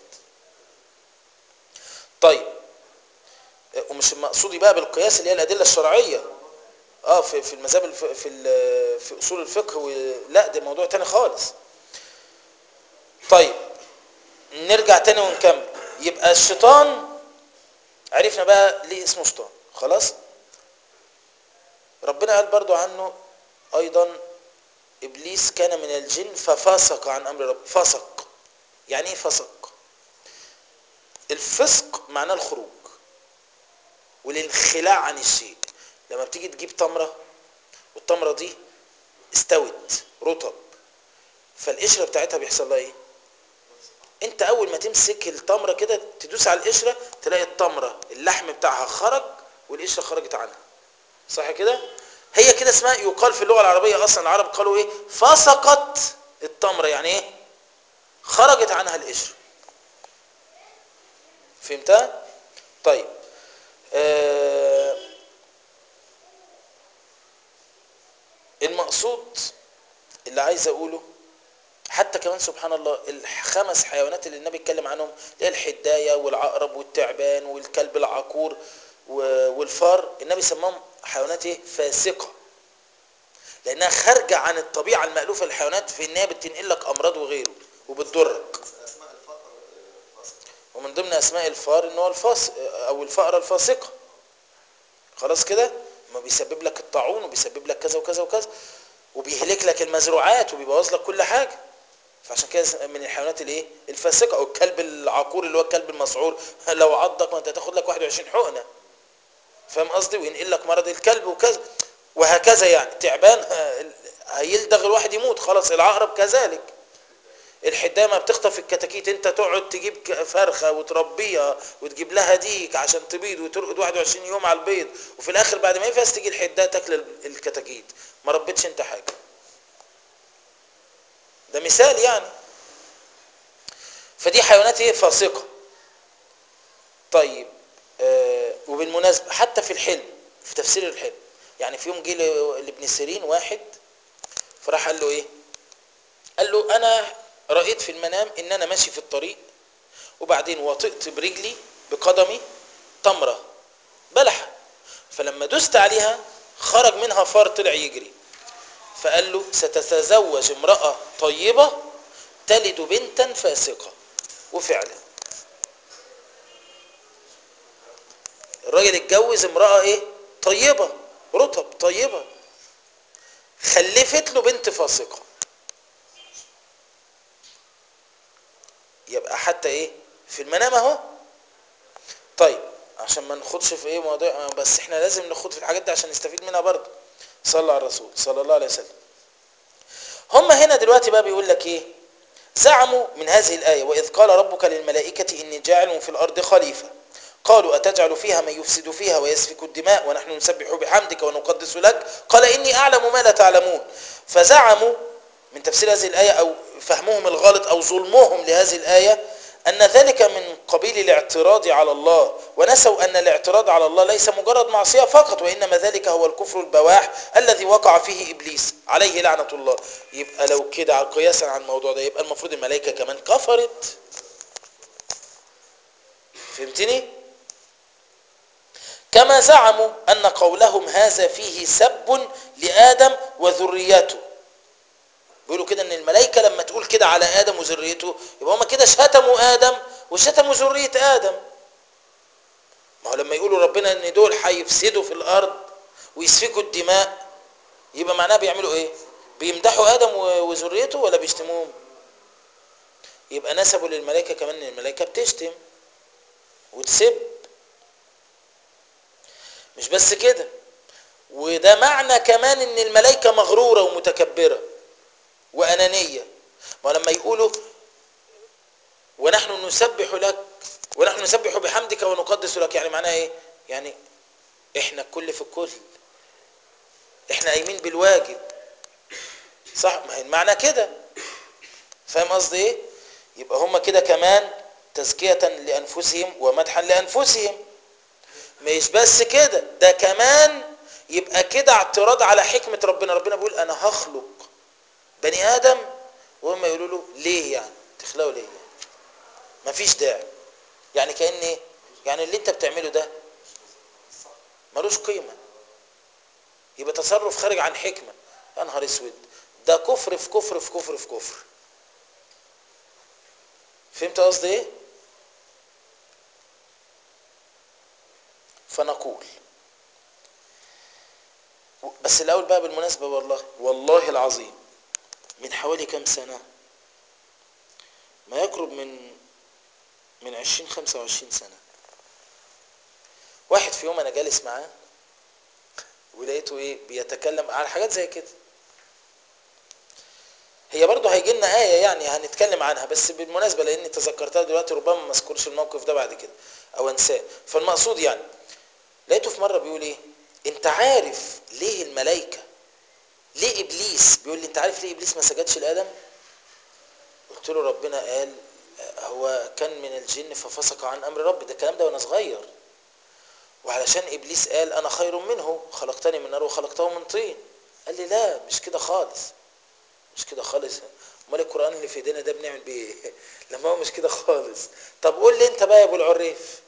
طيب ومش المقصود بقى بالقياس اللي هي الادله الشرعيه اه في في المذاهب الف- في ال- في اصول الفقه و... لا ده موضوع تاني خالص طيب نرجع تاني ونكمل يبقى الشيطان عرفنا بقى ليه اسمه شيطان خلاص ربنا قال برضو عنه ايضا ابليس كان من الجن ففسق عن امر رب فسق يعني ايه فسق الفسق معناه الخروج والانخلاع عن الشيء لما بتيجي تجيب تمرة والتمرة دي استوت رطب فالقشرة بتاعتها بيحصل لها ايه انت اول ما تمسك التمرة كده تدوس على القشرة تلاقي التمرة اللحم بتاعها خرج والقشرة خرجت عنها صح كده هي كده اسمها يقال في اللغة العربية اصلا العرب قالوا ايه فسقت التمرة يعني ايه خرجت عنها القشرة فهمتها طيب آه المقصود اللي عايز اقوله حتى كمان سبحان الله الخمس حيوانات اللي النبي اتكلم عنهم اللي هي الحدايه والعقرب والتعبان والكلب العقور و- والفار النبي سماهم حيوانات ايه فاسقه لانها خارجه عن الطبيعه المالوفه للحيوانات في ان هي بتنقل لك امراض وغيره وبتضرك اسماء الفقر آه، فاصل ومن ضمن اسماء الفار ان هو الفاس او الفأرة الفاسقة خلاص كده ما بيسبب لك الطاعون وبيسبب لك كذا وكذا وكذا وبيهلك لك المزروعات وبيبوظ لك كل حاجة فعشان كده من الحيوانات الايه الفاسقة او الكلب العقور اللي هو الكلب المسعور لو عضك ما انت هتاخد لك 21 حقنة فاهم قصدي وينقل لك مرض الكلب وكذا وهكذا يعني تعبان هيلدغ الواحد يموت خلاص العقرب كذلك الحدايه ما بتخطف الكتاكيت انت تقعد تجيب ك- فرخه وتربيها وتجيب لها ديك عشان تبيض وترقد 21 يوم على البيض وفي الاخر بعد ما يفلس تيجي الحدايه تاكل ال- الكتاكيت ما ربيتش انت حاجه ده مثال يعني فدي حيوانات ايه فاسقه طيب آه وبالمناسبه حتى في الحلم في تفسير الحلم يعني في يوم جه ل- لابن سيرين واحد فراح قال له ايه قال له انا رأيت في المنام ان انا ماشي في الطريق وبعدين وطئت برجلي بقدمي تمرة بلحة فلما دست عليها خرج منها فار طلع يجري فقال له ستتزوج امرأة طيبة تلد بنتا فاسقة وفعلا الراجل اتجوز امرأة ايه طيبة رطب طيبة خلفت له بنت فاسقة يبقى حتى ايه في المنام اهو طيب عشان ما ناخدش في ايه مواضيع بس احنا لازم ناخد في الحاجات دي عشان نستفيد منها برضه صلى على الرسول صلى الله عليه وسلم هم هنا دلوقتي بقى بيقول لك ايه زعموا من هذه الآية وإذ قال ربك للملائكة إني جاعل في الأرض خليفة قالوا أتجعل فيها من يفسد فيها ويسفك الدماء ونحن نسبح بحمدك ونقدس لك قال إني أعلم ما لا تعلمون فزعموا من تفسير هذه الآية أو فهمهم الغلط أو ظلمهم لهذه الآية أن ذلك من قبيل الاعتراض على الله ونسوا أن الاعتراض على الله ليس مجرد معصية فقط وإنما ذلك هو الكفر البواح الذي وقع فيه إبليس عليه لعنة الله يبقى لو كده قياسا عن الموضوع ده يبقى المفروض الملائكة كمان كفرت فهمتني؟ كما زعموا أن قولهم هذا فيه سب لآدم وذريته بيقولوا كده ان الملائكة لما تقول كده على آدم وذريته يبقى هما كده شتموا آدم وشتموا ذرية آدم ما هو لما يقولوا ربنا ان دول هيفسدوا في الأرض ويسفكوا الدماء يبقى معناه بيعملوا ايه بيمدحوا آدم و- وذريته ولا بيشتموهم يبقى نسبوا للملائكة كمان ان الملائكة بتشتم وتسب مش بس كده وده معنى كمان ان الملائكة مغرورة ومتكبرة وأنانية ما لما يقولوا ونحن نسبح لك ونحن نسبح بحمدك ونقدس لك يعني معناها ايه يعني احنا الكل في الكل احنا قايمين بالواجب صح ما هي معنى كده فاهم قصدي ايه يبقى هم كده كمان تزكية لأنفسهم ومدحا لأنفسهم مش بس كده ده كمان يبقى كده اعتراض على حكمة ربنا ربنا بيقول انا هخلق بني ادم وهم يقولوا له ليه يعني تخلقوا ليه يعني مفيش داعي يعني كأن ايه يعني اللي انت بتعمله ده ملوش قيمة يبقى تصرف خارج عن حكمة يا نهار اسود ده كفر في كفر في كفر في كفر فهمت قصدي ايه فنقول بس الاول بقى بالمناسبة والله والله العظيم من حوالي كام سنة ما يقرب من من 20 25 سنة واحد في يوم انا جالس معاه ولقيته ايه بيتكلم على حاجات زي كده هي برضه هيجي لنا آية يعني هنتكلم عنها بس بالمناسبة لأني تذكرتها دلوقتي ربما ما اذكرش الموقف ده بعد كده أو أنساه فالمقصود يعني لقيته في مرة بيقول إيه أنت عارف ليه الملائكة ليه إبليس بيقول لي أنت عارف ليه إبليس ما سجدش لآدم قلت له ربنا قال هو كان من الجن ففسق عن أمر ربي ده الكلام ده وأنا صغير وعلشان إبليس قال أنا خير منه خلقتني من نار وخلقته من طين قال لي لا مش كده خالص مش كده خالص امال القران اللي في ايدينا ده بنعمل بيه ايه لما هو مش كده خالص طب قول لي انت بقى يا ابو العريف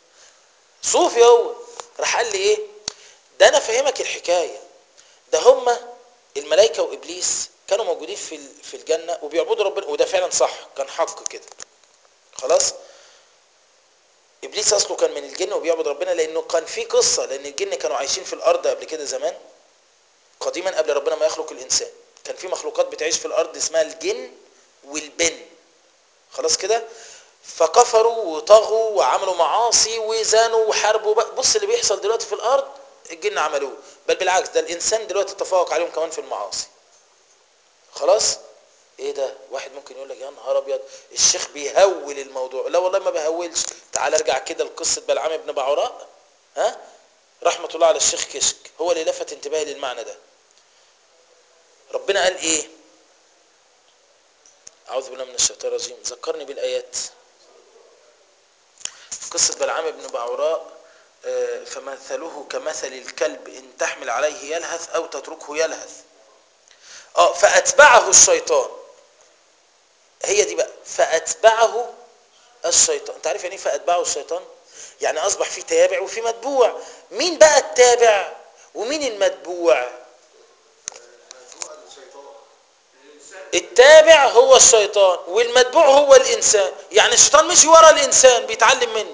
صوفي هو راح قال لي ايه ده انا فاهمك الحكايه ده هم الملائكة وإبليس كانوا موجودين في ال- في الجنة وبيعبدوا ربنا وده فعلا صح كان حق كده خلاص إبليس أصله كان من الجن وبيعبد ربنا لأنه كان في قصة لأن الجن كانوا عايشين في الأرض قبل كده زمان قديما قبل ربنا ما يخلق الإنسان كان في مخلوقات بتعيش في الأرض اسمها الجن والبن خلاص كده فكفروا وطغوا وعملوا معاصي وزانوا وحاربوا بقى بص اللي بيحصل دلوقتي في الارض الجن عملوه بل بالعكس ده الانسان دلوقتي تفوق عليهم كمان في المعاصي خلاص ايه ده واحد ممكن يقول لك يا نهار ابيض الشيخ بيهول الموضوع لا والله ما بهولش تعال ارجع كده لقصه بلعام بن بعوراء ها رحمه الله على الشيخ كشك هو اللي لفت انتباهي للمعنى ده ربنا قال ايه أعوذ بالله من الشيطان الرجيم ذكرني بالآيات في قصة بلعام بن بعوراء آه، فمثله كمثل الكلب إن تحمل عليه يلهث أو تتركه يلهث اه فأتبعه الشيطان هي دي بقى فأتبعه الشيطان انت عارف يعني ايه فأتبعه الشيطان يعني أصبح في تابع وفي متبوع مين بقى التابع ومين المتبوع مجموعة الشيطان التابع هو الشيطان والمتبوع هو الانسان يعني الشيطان مشي ورا الانسان بيتعلم منه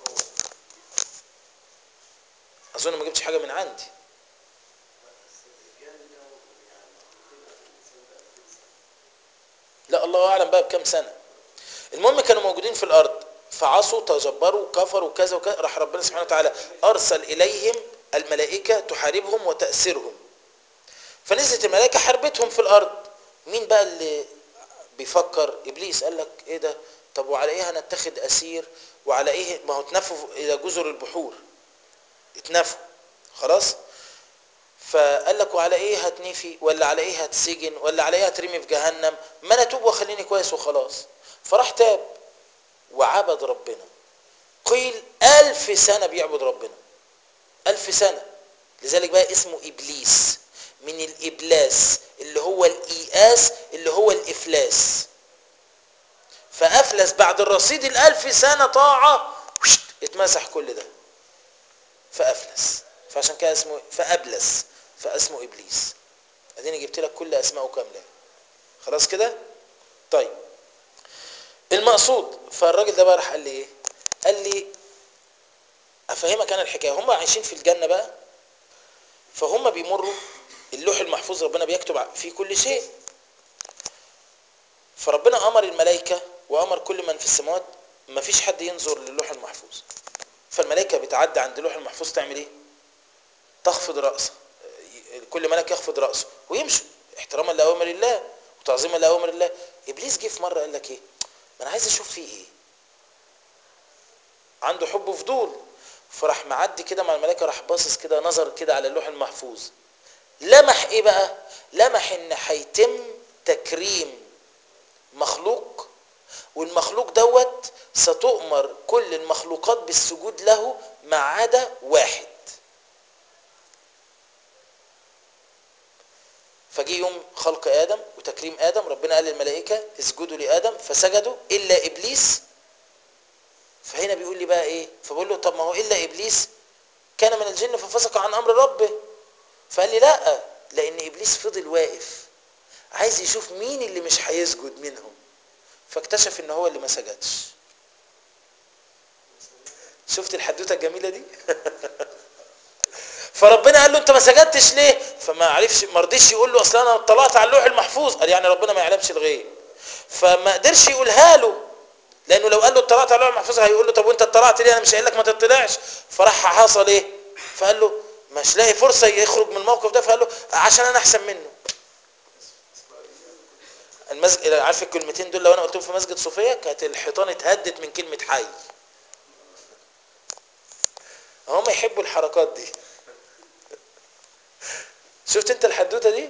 اظن ما جبتش حاجه من عندي لا الله اعلم بقى بكام سنه المهم كانوا موجودين في الارض فعصوا تجبروا كفروا كذا وكذا راح ربنا سبحانه وتعالى ارسل اليهم الملائكه تحاربهم وتاسرهم فنزلت الملائكه حاربتهم في الارض مين بقى اللي بيفكر ابليس قال لك ايه ده طب وعلى ايه هنتخذ اسير وعلى ايه ما هو اتنفوا الى جزر البحور اتنفوا خلاص فقال لك وعلى ايه هتنفي ولا على ايه هتسجن ولا على ايه هترمي في جهنم ما انا اتوب واخليني كويس وخلاص فراح تاب وعبد ربنا قيل ألف سنة بيعبد ربنا ألف سنة لذلك بقى اسمه إبليس من الإبلاس اللي هو الإياس اللي هو الإفلاس فأفلس بعد الرصيد الألف سنة طاعة وشت، اتمسح كل ده فأفلس فعشان كده اسمه فأبلس فاسمه إبليس اديني جبت لك كل أسمائه كاملة خلاص كده طيب المقصود فالراجل ده بقى راح قال لي ايه قال لي افهمك انا الحكايه هم عايشين في الجنه بقى فهم بيمروا اللوح المحفوظ ربنا بيكتب فيه كل شيء فربنا امر الملائكه وامر كل من في السماوات ما فيش حد ينظر للوح المحفوظ فالملائكه بتعدي عند اللوح المحفوظ تعمل ايه تخفض راسها كل ملك يخفض راسه ويمشوا احتراما لاوامر الله وتعظيما لاوامر الله ابليس جه في مره قال لك ايه ما انا عايز اشوف فيه ايه عنده حب وفضول فراح معدي كده مع الملائكه راح باصص كده نظر كده على اللوح المحفوظ لمح ايه بقى لمح ان هيتم تكريم مخلوق والمخلوق دوت ستؤمر كل المخلوقات بالسجود له ما عدا واحد فجي يوم خلق ادم وتكريم ادم ربنا قال للملائكه اسجدوا لادم فسجدوا الا ابليس فهنا بيقول لي بقى ايه فبقول له طب ما هو الا ابليس كان من الجن ففسق عن امر ربه فقال لي لا لان ابليس فضل واقف عايز يشوف مين اللي مش هيسجد منهم فاكتشف ان هو اللي ما سجدش شفت الحدوته الجميله دي فربنا قال له انت ما سجدتش ليه فما عرفش ما رضيش يقول له اصل انا اطلعت على اللوح المحفوظ قال يعني ربنا ما يعلمش الغيب فما قدرش يقولها له لانه لو قال له اطلعت على اللوح المحفوظ هيقول له طب وانت اطلعت ليه انا مش قايل لك ما تطلعش فراح حصل ايه فقال له مش لاقي فرصه يخرج من الموقف ده فقال له عشان انا احسن منه المسجد عارف الكلمتين دول لو انا قلتهم في مسجد صوفيا كانت الحيطان اتهدت من كلمه حي هم يحبوا الحركات دي شفت انت الحدوته دي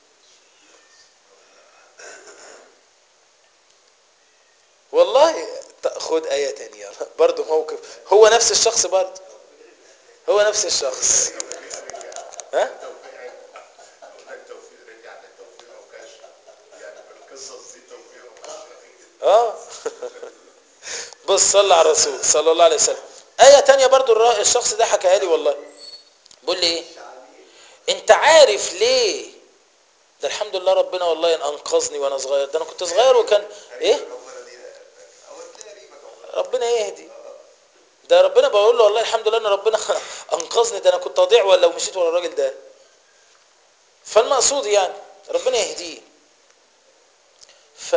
والله خد آية تانية برضه موقف هو نفس الشخص برضه هو نفس الشخص ها هناك توفيق رجع للتوفيق او كشف يعني بالقصص دي توفيق وكشف اه بص صلى على الرسول صلى الله عليه وسلم آية تانية برضو الرا- الشخص ده حكاها لي والله بيقول لي ايه انت عارف ليه ده الحمد لله ربنا والله إن انقذني وانا صغير ده انا كنت صغير وكان ايه ربنا دي أو تلاقي قريبك والله ربنا يهدي ده ربنا بقول له والله الحمد لله ان ربنا انقذني ده انا كنت اضيع ولا مشيت ورا الراجل ده فالمقصود يعني ربنا يهديه ف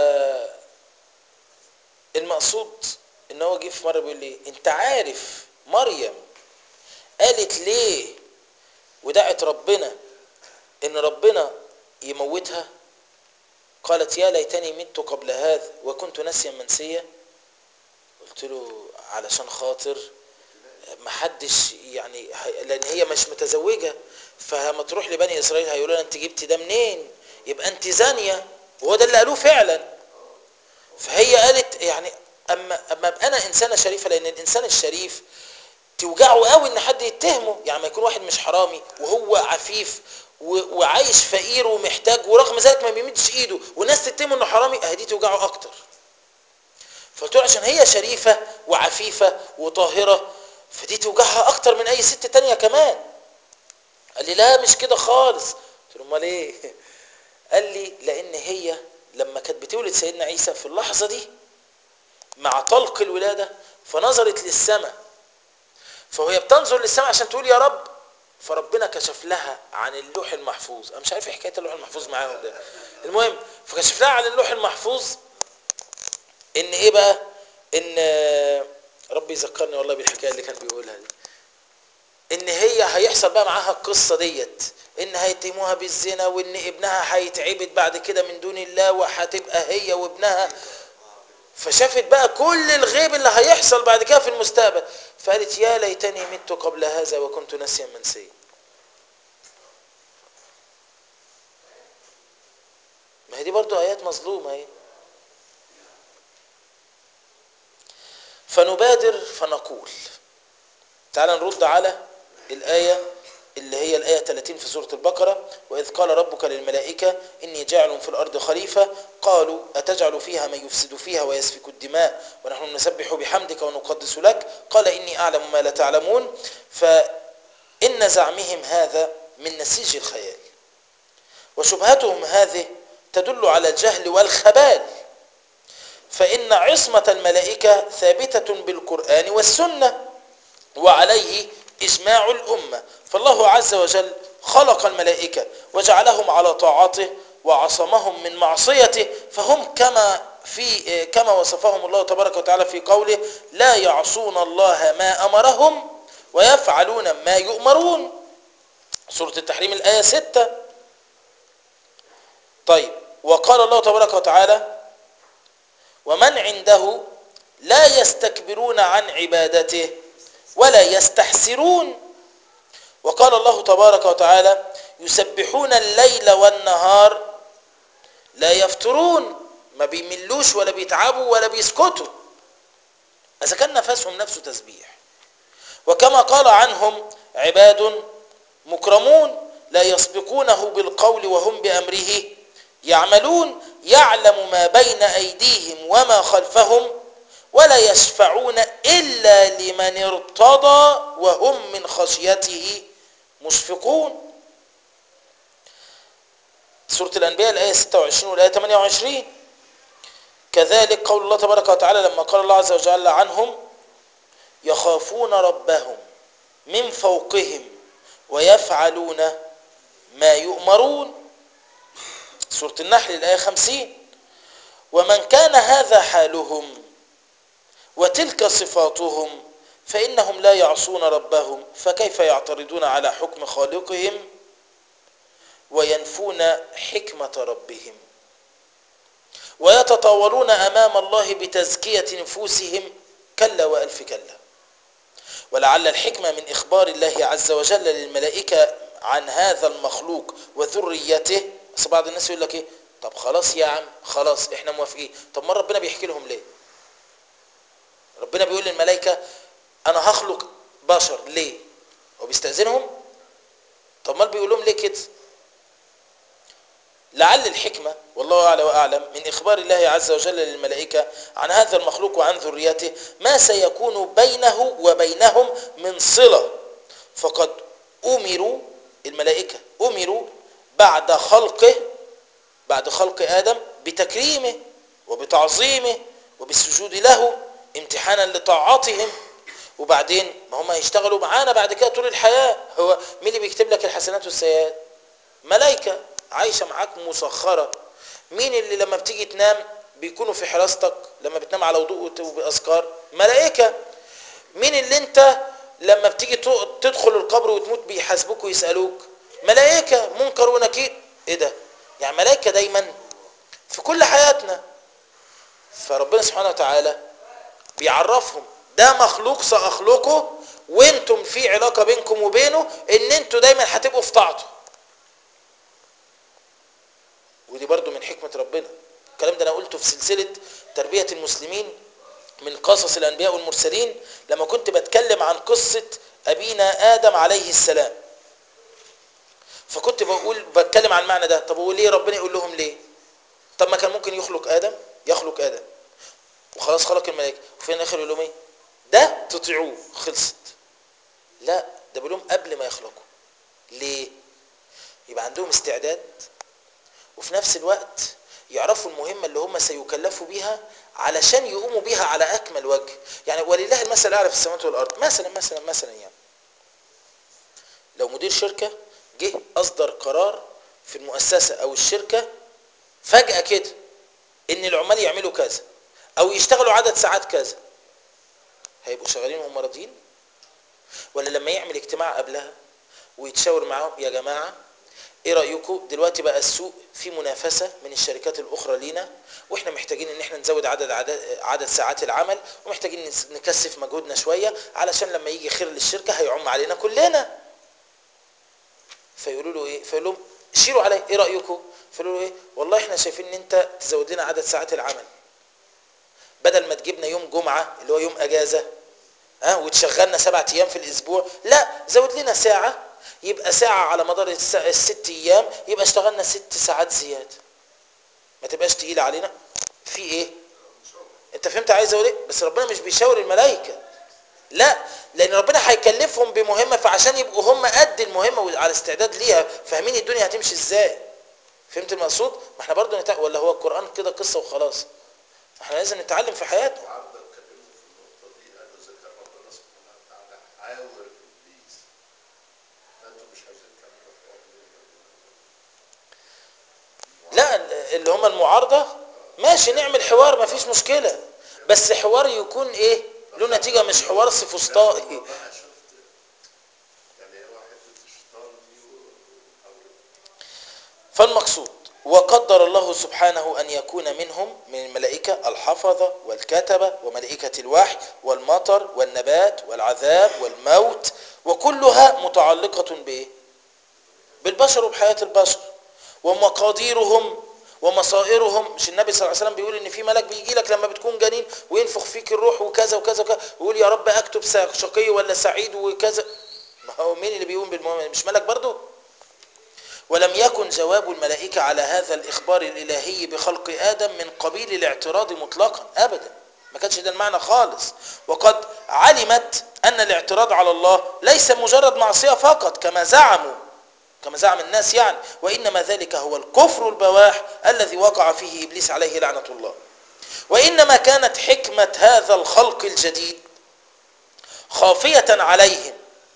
المقصود ان هو جه في مره بيقول لي انت عارف مريم قالت ليه ودعت ربنا ان ربنا يموتها قالت يا ليتني مت قبل هذا وكنت ناسيا منسيا قلت له علشان خاطر محدش يعني هي- لان هي مش متزوجه فلما تروح لبني اسرائيل هيقولوا لها انت جبتي ده منين يبقى انت زانيه وهو ده اللي قالوه فعلا فهي قالت يعني اما اما ابقى انا انسانه شريفه لان الانسان الشريف توجعه قوي ان حد يتهمه يعني ما يكون واحد مش حرامي وهو عفيف و- وعايش فقير ومحتاج ورغم ذلك ما بيمدش ايده والناس تتهمه انه حرامي اهي دي توجعه اكتر فقلت له عشان هي شريفه وعفيفه وطاهره فدي توجعها اكتر من اي ست تانية كمان قال لي لا مش كده خالص قلت له امال ايه قال لي لان هي لما كانت بتولد سيدنا عيسى في اللحظه دي مع طلق الولاده فنظرت للسماء فهي بتنظر للسماء عشان تقول يا رب فربنا كشف لها عن اللوح المحفوظ انا مش عارف ايه حكايه اللوح المحفوظ معاهم ده المهم فكشف لها عن اللوح المحفوظ ان ايه بقى ان ربي يذكرني والله بالحكايه اللي كان بيقولها دي ان هي هيحصل بقى معاها القصه ديت ان هيتهموها بالزنا وان ابنها هيتعبد بعد كده من دون الله وهتبقى هي وابنها فشافت بقى كل الغيب اللي هيحصل بعد كده في المستقبل فقالت يا ليتني مت قبل هذا وكنت ناسيا منسيا ما هي دي برضو ايات مظلومه اهي فنبادر فنقول تعال نرد على الآية اللي هي الآية 30 في سورة البقرة وإذ قال ربك للملائكة إني جاعل في الأرض خليفة قالوا أتجعل فيها من يفسد فيها ويسفك الدماء ونحن نسبح بحمدك ونقدس لك قال إني أعلم ما لا تعلمون فإن زعمهم هذا من نسيج الخيال وشبهتهم هذه تدل على الجهل والخبال فإن عصمة الملائكة ثابتة بالقرآن والسنة وعليه إجماع الأمة فالله عز وجل خلق الملائكة وجعلهم على طاعته وعصمهم من معصيته فهم كما في كما وصفهم الله تبارك وتعالى في قوله لا يعصون الله ما أمرهم ويفعلون ما يؤمرون سورة التحريم الآية 6 طيب وقال الله تبارك وتعالى ومن عنده لا يستكبرون عن عبادته ولا يستحسرون وقال الله تبارك وتعالى يسبحون الليل والنهار لا يفترون ما بيملوش ولا بيتعبوا ولا بيسكتوا إذا كان نفسهم نفسه تسبيح وكما قال عنهم عباد مكرمون لا يسبقونه بالقول وهم بأمره يعملون يعلم ما بين أيديهم وما خلفهم ولا يشفعون إلا لمن ارتضى وهم من خشيته مشفقون سورة الأنبياء الآية 26 والآية 28 كذلك قول الله تبارك وتعالى لما قال الله عز وجل عنهم يخافون ربهم من فوقهم ويفعلون ما يؤمرون سورة النحل الآية 50 ومن كان هذا حالهم وتلك صفاتهم فإنهم لا يعصون ربهم فكيف يعترضون على حكم خالقهم وينفون حكمة ربهم ويتطاولون أمام الله بتزكية نفوسهم كلا وألف كلا ولعل الحكمة من إخبار الله عز وجل للملائكة عن هذا المخلوق وذريته بس بعض الناس يقول لك ايه طب خلاص يا عم خلاص احنا موافقين طب ما ربنا بيحكي لهم ليه ربنا بيقول للملائكة انا هخلق بشر ليه هو بيستأذنهم طب ما بيقول لهم ليه كده لعل الحكمة والله أعلى وأعلم من إخبار الله عز وجل للملائكة عن هذا المخلوق وعن ذريته ما سيكون بينه وبينهم من صلة فقد أمروا الملائكة أمروا بعد خلقه بعد خلق ادم بتكريمه وبتعظيمه وبالسجود له امتحانا لطاعتهم وبعدين ما هم هيشتغلوا معانا بعد كده طول الحياه هو مين اللي بيكتب لك الحسنات والسيئات ملائكه عايشه معاك مسخره مين اللي لما بتيجي تنام بيكونوا في حراستك لما بتنام على وضوء وت- وباذكار ملائكه مين اللي انت لما بتيجي تو- تدخل القبر وتموت بيحاسبوك ويسالوك ملائكه منكر ونكير ايه ده يعني ملائكه دايما في كل حياتنا فربنا سبحانه وتعالى بيعرفهم ده مخلوق ساخلقه وانتم في علاقه بينكم وبينه ان انتوا دايما هتبقوا في طاعته ودي برضو من حكمه ربنا الكلام ده انا قلته في سلسله تربيه المسلمين من قصص الانبياء والمرسلين لما كنت بتكلم عن قصه ابينا ادم عليه السلام فكنت بقول بتكلم عن المعنى ده طب وليه ربنا يقول لهم ليه طب ما كان ممكن يخلق ادم يخلق ادم وخلاص خلق الملائكه وفي الاخر يقول لهم ايه ده تطيعوه خلصت لا ده بيقول لهم قبل ما يخلقوا ليه يبقى عندهم استعداد وفي نفس الوقت يعرفوا المهمة اللي هم سيكلفوا بيها علشان يقوموا بيها على أكمل وجه يعني ولله المثل الأعلى في السماوات والأرض مثلا مثلا مثلا يعني لو مدير شركة جه أصدر قرار في المؤسسة أو الشركة فجأة كده إن العمال يعملوا كذا أو يشتغلوا عدد ساعات كذا هيبقوا شغالين وهم راضيين ولا لما يعمل اجتماع قبلها ويتشاور معاهم يا جماعة ايه رايكم دلوقتي بقى السوق في منافسه من الشركات الاخرى لينا واحنا محتاجين ان احنا نزود عدد عدد, عدد ساعات العمل ومحتاجين نس- نكثف مجهودنا شويه علشان لما يجي خير للشركه هيعم علينا كلنا فيقولوا له ايه فيقول لهم شيروا علي ايه رايكم فيقولوا له ايه والله احنا شايفين ان انت تزود لنا عدد ساعات العمل بدل ما تجيبنا يوم جمعه اللي هو يوم اجازه ها وتشغلنا سبعة ايام في الاسبوع لا زود لنا ساعه يبقى ساعه على مدار الس- الست ايام يبقى اشتغلنا ست ساعات زياده ما تبقاش تقيله علينا في ايه انت فهمت عايز اقول ايه بس ربنا مش بيشاور الملائكه لا لان ربنا هيكلفهم بمهمه فعشان يبقوا هم قد المهمه وعلى استعداد ليها فاهمين الدنيا هتمشي ازاي فهمت المقصود ما احنا برضو نتع... ولا هو القران كده قصه وخلاص احنا لازم نتعلم في حياتنا النهارده اتكلموا في النقطه دي قالوا اذا كان ربنا سبحانه وتعالى حاور ابليس فانتوا مش عايزين تعملوا حوار ليه؟ لا اللي هم المعارضه ماشي نعمل حوار ما فيش مشكله بس حوار يكون ايه له نتيجه مش حوار سفسطائي بقى شفت يعني هو حته الشيطان دي وحاول فالمقصود وقدر الله سبحانه أن يكون منهم من الملائكة الحفظة والكتبة وملائكة الوحي والمطر والنبات والعذاب والموت وكلها متعلقة بإيه؟ بالبشر وبحياة البشر ومقاديرهم ومصائرهم مش النبي صلى الله عليه وسلم بيقول ان في ملك بيجي لك لما بتكون جنين وينفخ فيك الروح وكذا وكذا وكذا ويقول يا رب اكتب شقي ولا سعيد وكذا ما هو مين اللي بيقوم بالمهمه مش ملك برضه ولم يكن جواب الملائكة على هذا الإخبار الإلهي بخلق آدم من قبيل الاعتراض مطلقا أبدا ما كانش ده المعنى خالص وقد علمت أن الاعتراض على الله ليس مجرد معصية فقط كما زعموا كما زعم الناس يعني وإنما ذلك هو الكفر البواح الذي وقع فيه إبليس عليه لعنة الله وإنما كانت حكمة هذا الخلق الجديد خافية عليهم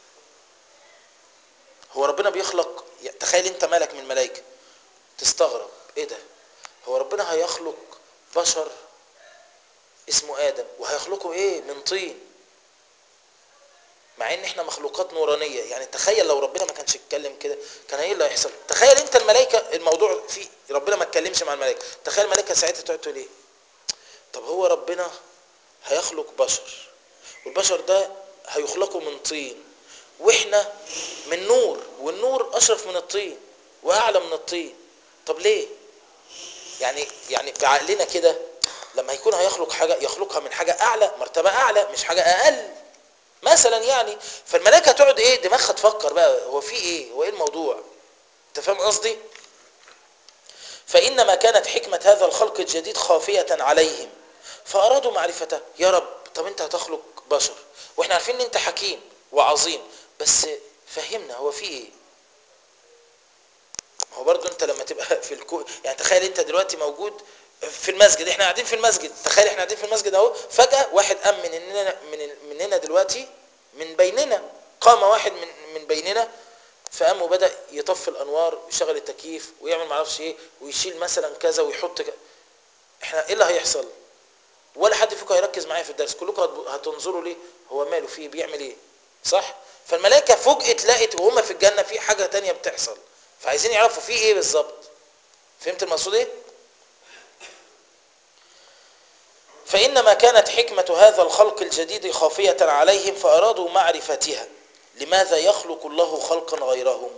هو ربنا بيخلق تخيل انت ملك من الملائكه تستغرب ايه ده هو ربنا هيخلق بشر اسمه ادم وهيخلقه ايه من طين مع ان احنا مخلوقات نورانيه يعني تخيل لو ربنا ما كانش اتكلم كده كان ايه اللي هيحصل تخيل انت الملائكه الموضوع فيه ربنا ما اتكلمش مع الملائكه تخيل الملائكه ساعتها تقعد تقول ايه طب هو ربنا هيخلق بشر والبشر ده هيخلقوا من طين واحنا من نور والنور اشرف من الطين واعلى من الطين طب ليه يعني يعني بعقلنا كده لما يكون هيخلق حاجه يخلقها من حاجه اعلى مرتبه اعلى مش حاجه اقل مثلا يعني فالملائكه تقعد ايه دماغها تفكر بقى هو في ايه هو ايه الموضوع انت فاهم قصدي فانما كانت حكمه هذا الخلق الجديد خافيه عليهم فارادوا معرفته يا رب طب انت هتخلق بشر واحنا عارفين ان انت حكيم وعظيم بس فهمنا هو في ايه هو برضه انت لما تبقى في الكو يعني تخيل انت دلوقتي موجود في المسجد احنا قاعدين في المسجد تخيل احنا قاعدين في المسجد اهو فجأة واحد قام مننا من مننا دلوقتي من بيننا قام واحد من من بيننا فقام وبدأ يطفي الانوار ويشغل التكييف ويعمل معرفش ايه ويشيل مثلا كذا ويحط كذا احنا ايه اللي هيحصل ولا حد فيكم هيركز معايا في الدرس كلكم هت- هتنظروا ليه هو ماله فيه بيعمل ايه صح فالملائكه فوجئت لقت وهم في الجنه في حاجه تانية بتحصل فعايزين يعرفوا في ايه بالظبط فهمت المقصود ايه فانما كانت حكمه هذا الخلق الجديد خافيه عليهم فارادوا معرفتها لماذا يخلق الله خلقا غيرهم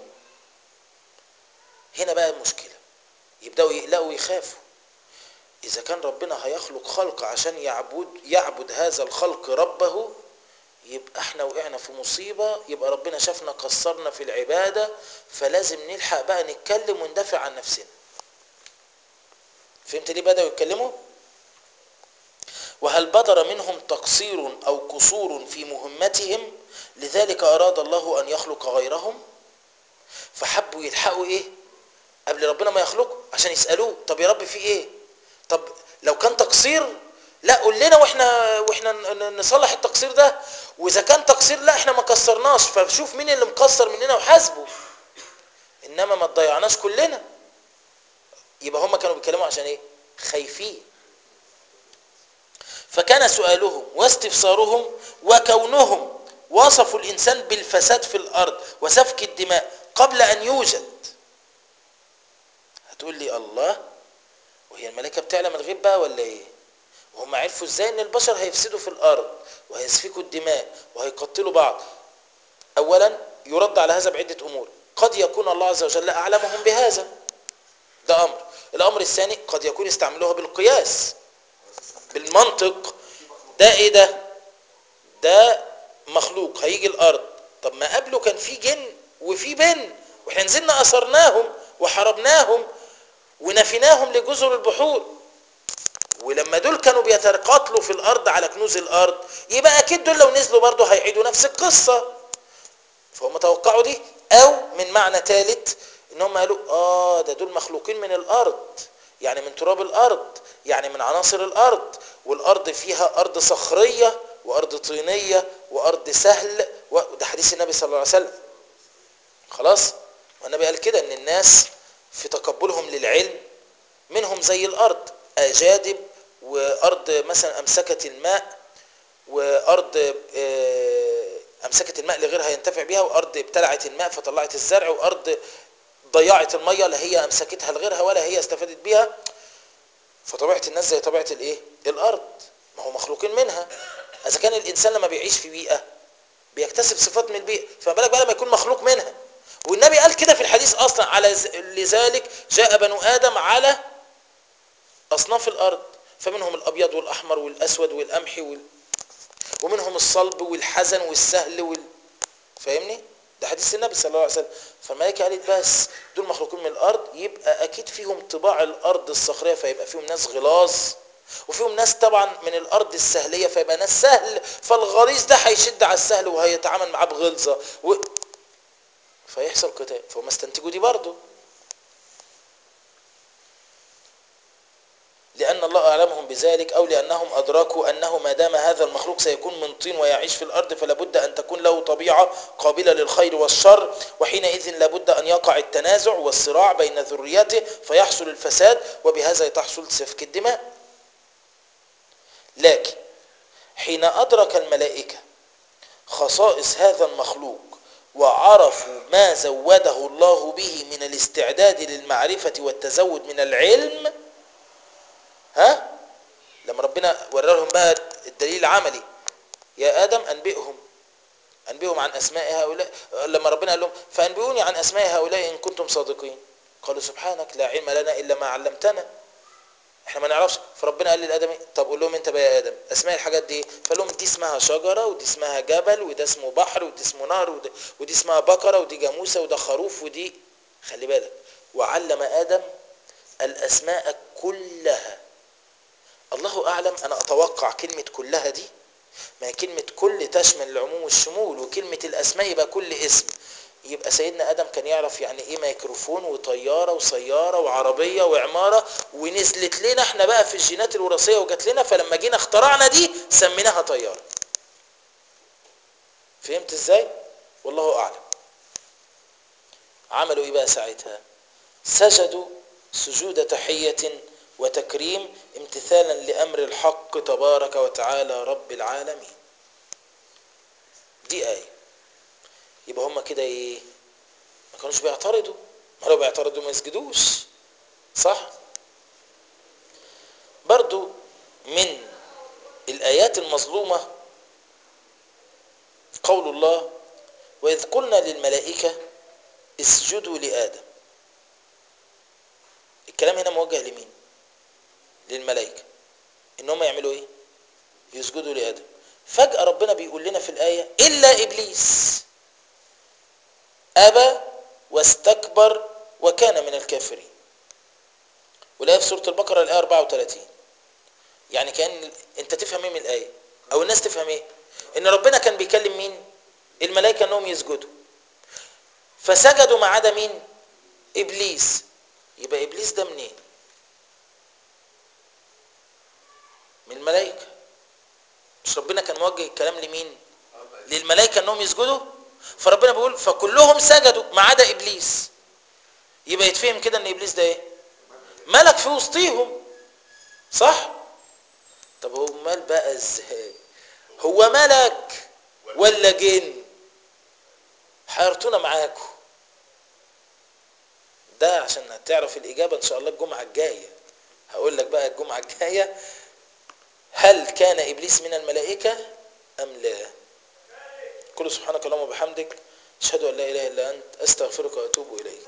هنا بقى المشكله يبداوا يقلقوا ويخافوا إذا كان ربنا هيخلق خلق عشان يعبد يعبد هذا الخلق ربه يبقى احنا وقعنا في مصيبة يبقى ربنا شافنا قصرنا في العبادة فلازم نلحق بقى نتكلم وندافع عن نفسنا فهمت ليه بدأوا يتكلموا وهل بدر منهم تقصير أو قصور في مهمتهم لذلك أراد الله أن يخلق غيرهم فحبوا يلحقوا إيه قبل ربنا ما يخلقه عشان يسألوه طب يا رب في إيه طب لو كان تقصير لا قول لنا واحنا واحنا ن- نصلح التقصير ده واذا كان تقصير لا احنا ما قصرناش فشوف مين اللي مقصر مننا وحاسبه انما ما تضيعناش كلنا يبقى هم كانوا بيتكلموا عشان ايه خايفين فكان سؤالهم واستفسارهم وكونهم وصفوا الانسان بالفساد في الارض وسفك الدماء قبل ان يوجد هتقول لي الله وهي الملائكه بتعلم الغيب بقى ولا ايه وهم عرفوا ازاي ان البشر هيفسدوا في الارض وهيسفكوا الدماء وهيقتلوا بعض اولا يرد على هذا بعده امور قد يكون الله عز وجل اعلمهم بهذا ده امر الامر الثاني قد يكون استعملوها بالقياس بالمنطق ده ايه ده ده مخلوق هيجي الارض طب ما قبله كان في جن وفي بن واحنا نزلنا اثرناهم وحربناهم ونفيناهم لجزر البحور ولما دول كانوا بيتقاتلوا في الارض على كنوز الارض يبقى اكيد دول لو نزلوا برضه هيعيدوا نفس القصه فهم توقعوا دي او من معنى ثالث ان هم قالوا اه ده دول مخلوقين من الارض يعني من تراب الارض يعني من عناصر الارض والارض فيها ارض صخريه وارض طينيه وارض سهل وده حديث النبي صلى الله عليه وسلم خلاص والنبي قال كده ان الناس في تقبلهم للعلم منهم زي الارض اجادب وارض مثلا امسكت الماء وارض آه، امسكت الماء لغيرها ينتفع بها وارض ابتلعت الماء فطلعت الزرع وارض ضيعت الميه لا هي امسكتها لغيرها ولا هي استفادت بها فطبيعه الناس زي طبيعه الايه الارض ما هو مخلوقين منها اذا كان الانسان لما بيعيش في بيئه بيكتسب صفات من البيئه فما بالك بقى لما يكون مخلوق منها والنبي قال كده في الحديث اصلا على ز- لذلك جاء بنو ادم على اصناف الارض فمنهم الابيض والاحمر والاسود والقمحي وال... ومنهم الصلب والحزن والسهل وال... فاهمني ده حديث النبي صلى الله عليه وسلم فالملائكه قالت بس دول مخلوقين من الارض يبقى اكيد فيهم طباع الارض الصخريه فيبقى فيهم ناس غلاظ وفيهم ناس طبعا من الارض السهليه فيبقى ناس سهل فالغليظ ده هيشد على السهل وهيتعامل معاه بغلظه و... فيحصل قتال فهم استنتجوا دي برضه لأن الله أعلمهم بذلك أو لأنهم أدركوا أنه ما دام هذا المخلوق سيكون من طين ويعيش في الأرض فلا بد أن تكون له طبيعة قابلة للخير والشر وحينئذ لا بد أن يقع التنازع والصراع بين ذريته فيحصل الفساد وبهذا تحصل سفك الدماء لكن حين أدرك الملائكة خصائص هذا المخلوق وعرفوا ما زوده الله به من الاستعداد للمعرفة والتزود من العلم ها لما ربنا ورى لهم بقى الدليل العملي يا ادم انبئهم انبئهم عن اسماء هؤلاء لما ربنا قال لهم فانبئوني عن اسماء هؤلاء ان كنتم صادقين قالوا سبحانك لا علم لنا الا ما علمتنا احنا ما نعرفش فربنا قال للادم طب قول لهم انت بقى يا ادم اسماء الحاجات دي فقال لهم دي اسمها شجره ودي اسمها جبل وده اسمه بحر ودي اسمه نهر ودي, ودي اسمها بقره ودي جاموسه وده خروف ودي خلي بالك وعلم ادم الاسماء كلها الله اعلم انا اتوقع كلمه كلها دي ما هي كلمه كل تشمل العموم والشمول وكلمه الاسماء يبقى كل اسم يبقى سيدنا ادم كان يعرف يعني ايه ميكروفون وطياره وسياره وعربيه وعماره ونزلت لنا احنا بقى في الجينات الوراثيه وجات لنا فلما جينا اخترعنا دي سميناها طياره فهمت ازاي والله اعلم عملوا ايه بقى ساعتها سجدوا سجود تحيه وتكريم امتثالا لامر الحق تبارك وتعالى رب العالمين دي ايه يبقى هم كده ايه ما كانوش بيعترضوا ما لو بيعترضوا ما يسجدوش صح برضو من الآيات المظلومة قول الله وإذ قلنا للملائكة اسجدوا لآدم الكلام هنا موجه لمين للملائكة ان هم يعملوا ايه يسجدوا لآدم فجأة ربنا بيقول لنا في الآية إلا إبليس أبى واستكبر وكان من الكافرين والآية في سورة البقرة الآية 34 يعني كان انت تفهم ايه من الآية او الناس تفهم ايه ان ربنا كان بيكلم مين الملائكة انهم يسجدوا فسجدوا ما عدا مين ابليس يبقى ابليس ده منين من الملائكة مش ربنا كان موجه الكلام لمين للملائكة انهم يسجدوا فربنا بيقول فكلهم سجدوا ما عدا ابليس يبقى يتفهم كده ان ابليس ده ايه ملك في وسطيهم صح طب هو مال بقى ازاي هو ملك ولا جن حيرتونا معاكم ده عشان تعرف الاجابه ان شاء الله الجمعه الجايه هقول لك بقى الجمعه الجايه هل كان ابليس من الملائكه ام لا كل سبحانك اللهم وبحمدك اشهد ان لا اله الا انت استغفرك واتوب اليك